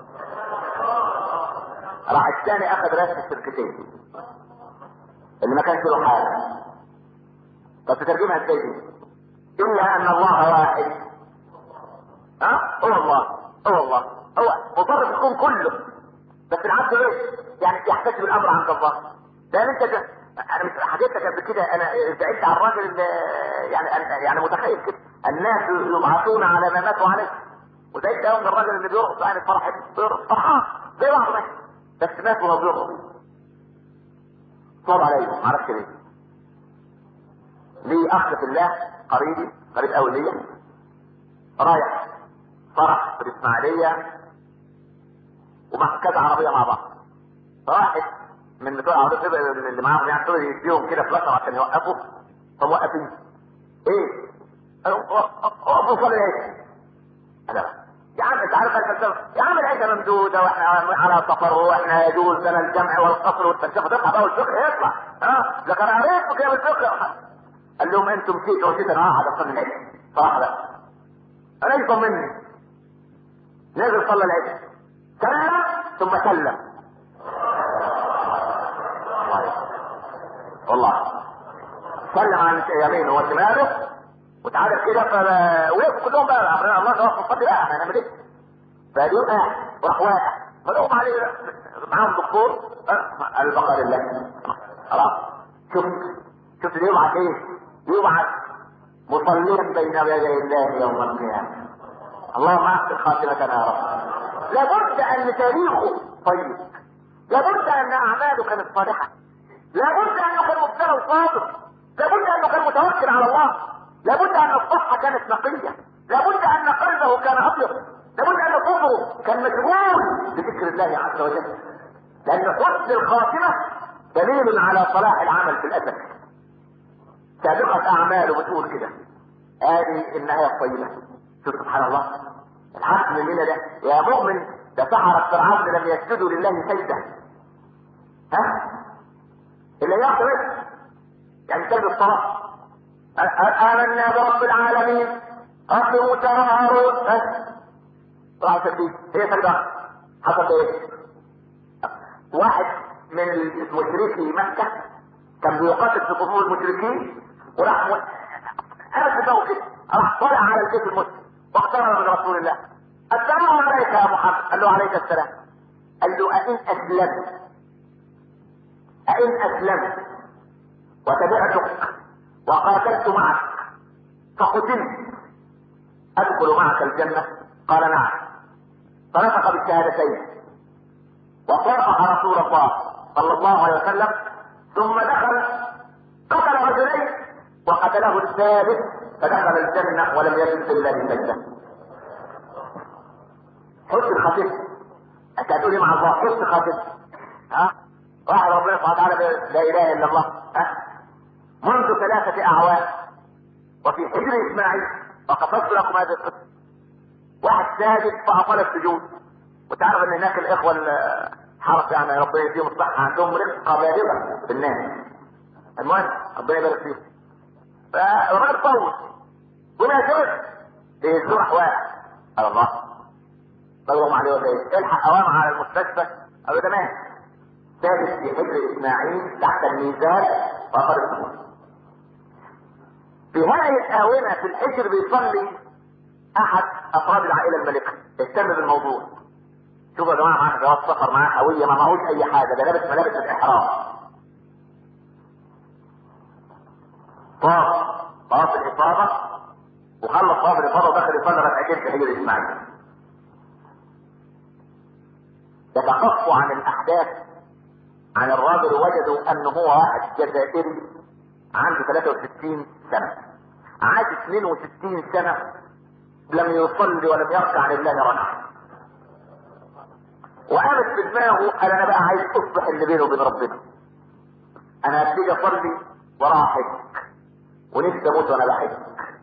راح الثاني اخذ راس الشركتين اللي ما كانش له حاجه طب تترجمها ازاي دي؟ الا ان الله واحد ها هو الله هو الله هو مصرف الكون كله بس العبد ايه؟ يعني يحتسب الامر عند الله لان انت ده انا مش حكيت لك قبل كده انا زعلت على الراجل اللي يعني يعني متخيل كده الناس يبعثون على ما ماتوا عليه وزعلت قوي من الراجل اللي بيرقص يعني فرح فرحان زي بعض ماشي بس مات وهو بيرقص صاب عليه ما اعرفش ليه ليه اخ في الله قريبي قريب قوي ليا رايح فرح في الاسماعيليه ومع كذا عربيه مع بعض راحت من بتوع العربيه اللي معاهم يعني دول يديهم كده فلتر عشان يوقفوا فموقفين ايه؟ قالوا صلي ايه؟ انا يا عم انت عارف الفلسفه يا عم العيشه ممدوده واحنا على سفر واحنا يجوز لنا الجمع والقصر والفلسفه تطلع بقى والفقه يطلع ها لكن انا قريت كده بالفقه قال لهم انتم مشيتوا ومشيت انا قاعد اصلي العيش صراحه لا انا ايش مني نزل صلى العيش سلم ثم سلم والله سلم عن يمينه وشماله وتعالى كده فوقفوا كلهم بقى امرنا الله ده وقف الفضل بقى هنعمل ايه؟ فدي قاعد وراح واقع فلقوا عليه معاهم دكتور أه؟ البقاء لله خلاص شفت شفت يبعث ايه؟ يبعث مصليا بين يدي الله يوم القيامه اللهم احسن خاتمتنا يا رب لابد ان تاريخه طيب لابد ان اعماله كانت صالحه لابد انه كان مبتلى وصادق لابد انه كان متوكل على الله لابد ان الصحة كانت نقية لابد ان قلبه كان ابيض لابد ان صدره كان مشغول بذكر الله عز وجل لان حسن الخاتمة دليل على صلاح العمل في الاسد سابقة اعماله بتقول كده هذه النهاية الطيبة شوف سبحان الله الحق مننا ده يا مؤمن ده سحرة فرعون لم يسجدوا لله سجدة ها اللي ياخذ يعني كلب الصلاة آمنا برب العالمين رب موسى وهارون راح تبديل هي سجدة حصل ايه؟ واحد من مشركي مكة كان بيقاتل في صفوف المشركين وراح م... أنا في كده راح طلع على البيت المسلم واقترب من رسول الله السلام عليك يا محمد قال له عليك السلام قال له أئن أسلمت أئن أسلمت وتبعتك وقاتلت معك فقتلت أدخل معك الجنة قال نعم فنطق بالشهادتين وصافح رسول الله صلى الله عليه وسلم ثم دخل قتل رجلين وقتله الثالث فدخل الجنة ولم يجد إلا بسجدة حسن خفيف أنت هتقولي مع الله حسن خفيف ها واحد ربنا سبحانه وتعالى لا إله إلا الله ها منذ ثلاثة أعوام وفي حجر إسماعيل وقصصت لكم هذه القصة واحد ساجد فأطال السجود وتعرف ان هناك الاخوة الحرس يعني ربنا يديهم الصحة عندهم رقة بالغة في الناس المهم ربنا يبارك فيهم فالراجل طول وما شرط بيهزوا احوال قال الله طلعوا عليه ولا ايه الحق اوام على المستشفى او تمام ثابت في حجر اسماعيل تحت الميزان واخر السجود في هذه الآونة في الحجر بيصلي أحد أفراد العائلة الملكة اهتم بالموضوع شوفوا يا جماعة معاه جواز سفر معاه هوية ما معهوش أي حاجة ده لابس ملابس الإحرام طاف طاف الإفاضة وخلص طاف الإفاضة ودخل يصلي ركعتين في حجر إسماعيل يتخف عن الأحداث عن الراجل وجدوا أنه هو واحد جزائري عنده 63 سنة عاش 62 سنة لم يصلي ولم يركع لله ركعة وقامت في دماغه قال انا بقى عايز اصلح اللي بينه وبين ربنا انا هبتدي اصلي وراح احج ونفسي اموت وانا بحج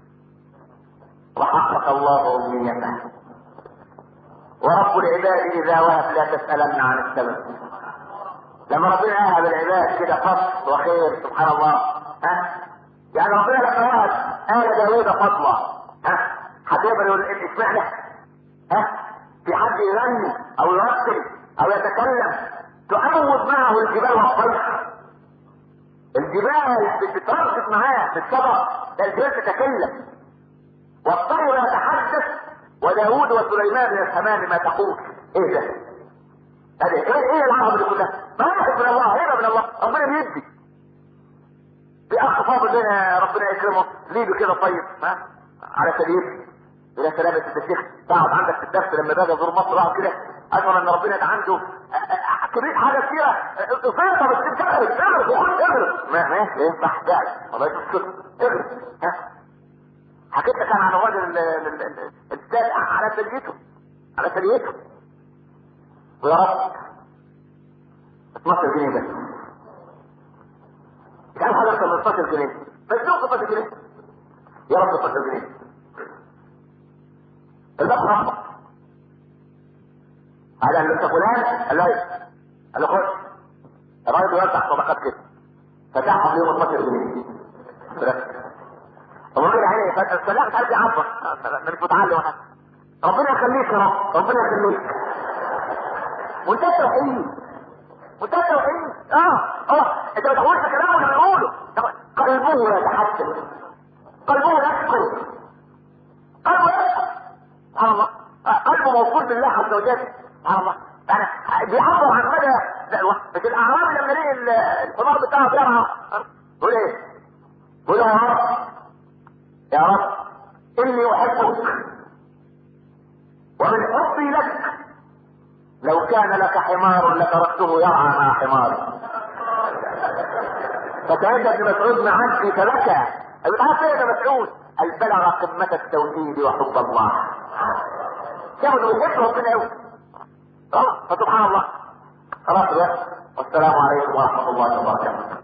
وحقق الله امنيته ورب العباد اذا وهب لا تسالن عن السبب لما ربنا وهب العباد كده فضل وخير سبحان الله ها يعني ربنا لما وهب آل داوود فضلا ها هتقدر يقول اشمعنى ها في حد يغني او يرتل او يتكلم تؤوض معه الجبال والطير الجبال بتتردد معاه في السبق ده الجبال تتكلم والطير يتحدث وداوود وسليمان يفهمان ما تقول ايه ده؟ هذه ايه ايه العرب دي كلها؟ ما من الله هنا من الله ربنا بيدي في اخ فاضل لنا ربنا يكرمه ليه كده طيب ها على سبيل يا سلام يا الشيخ تقعد عندك في الدرس لما باجي ازور مصر اقعد كده اشعر ان ربنا ده عنده كبير حاجه كتيره فيضه بس تغرب اغرب وخد اغرب ما ماشي ينفع داعي والله يشوف اغرب ها حكيت لك عن الراجل السابق على سريته على سريته ويا رب 12 جنيه بس كان حضرتك 15 جنيه بس لو 15 جنيه يا رب 16 جنيه الباب رفض قال له انت فلان قال له قال له خش الراجل بيوزع صدقات كده فتحهم ليهم 12 جنيه الراجل يعني الفلاح مش عارف يعبر انا مش متعلم ولا ربنا يخليك يا رب ربنا يخليك وانت التوحيد وانت التوحيد اه اه انت ما تقولش كلامه ولا يقوله قلبه يتحسن قلبه يسكن قلبه يسكن سبحان الله قلبه موصول بالله عز وجل سبحان الله يعني بيعبر عن مدى بس الاعراب لما لقي الحمار بتاعه بيرعى يقول ايه؟ يقول يا رب يا رب اني احبك ومن حبي لك لو كان لك حمار لتركته يرعى مع حماري فكان ابن مسعود معدي فبكى بتعرف ايه يا مسعود؟ قال بلغ قمة التوحيد وحب الله شافوا انه بيحب ربنا قوي اه فسبحان الله خلاص بقى والسلام عليكم ورحمه الله وبركاته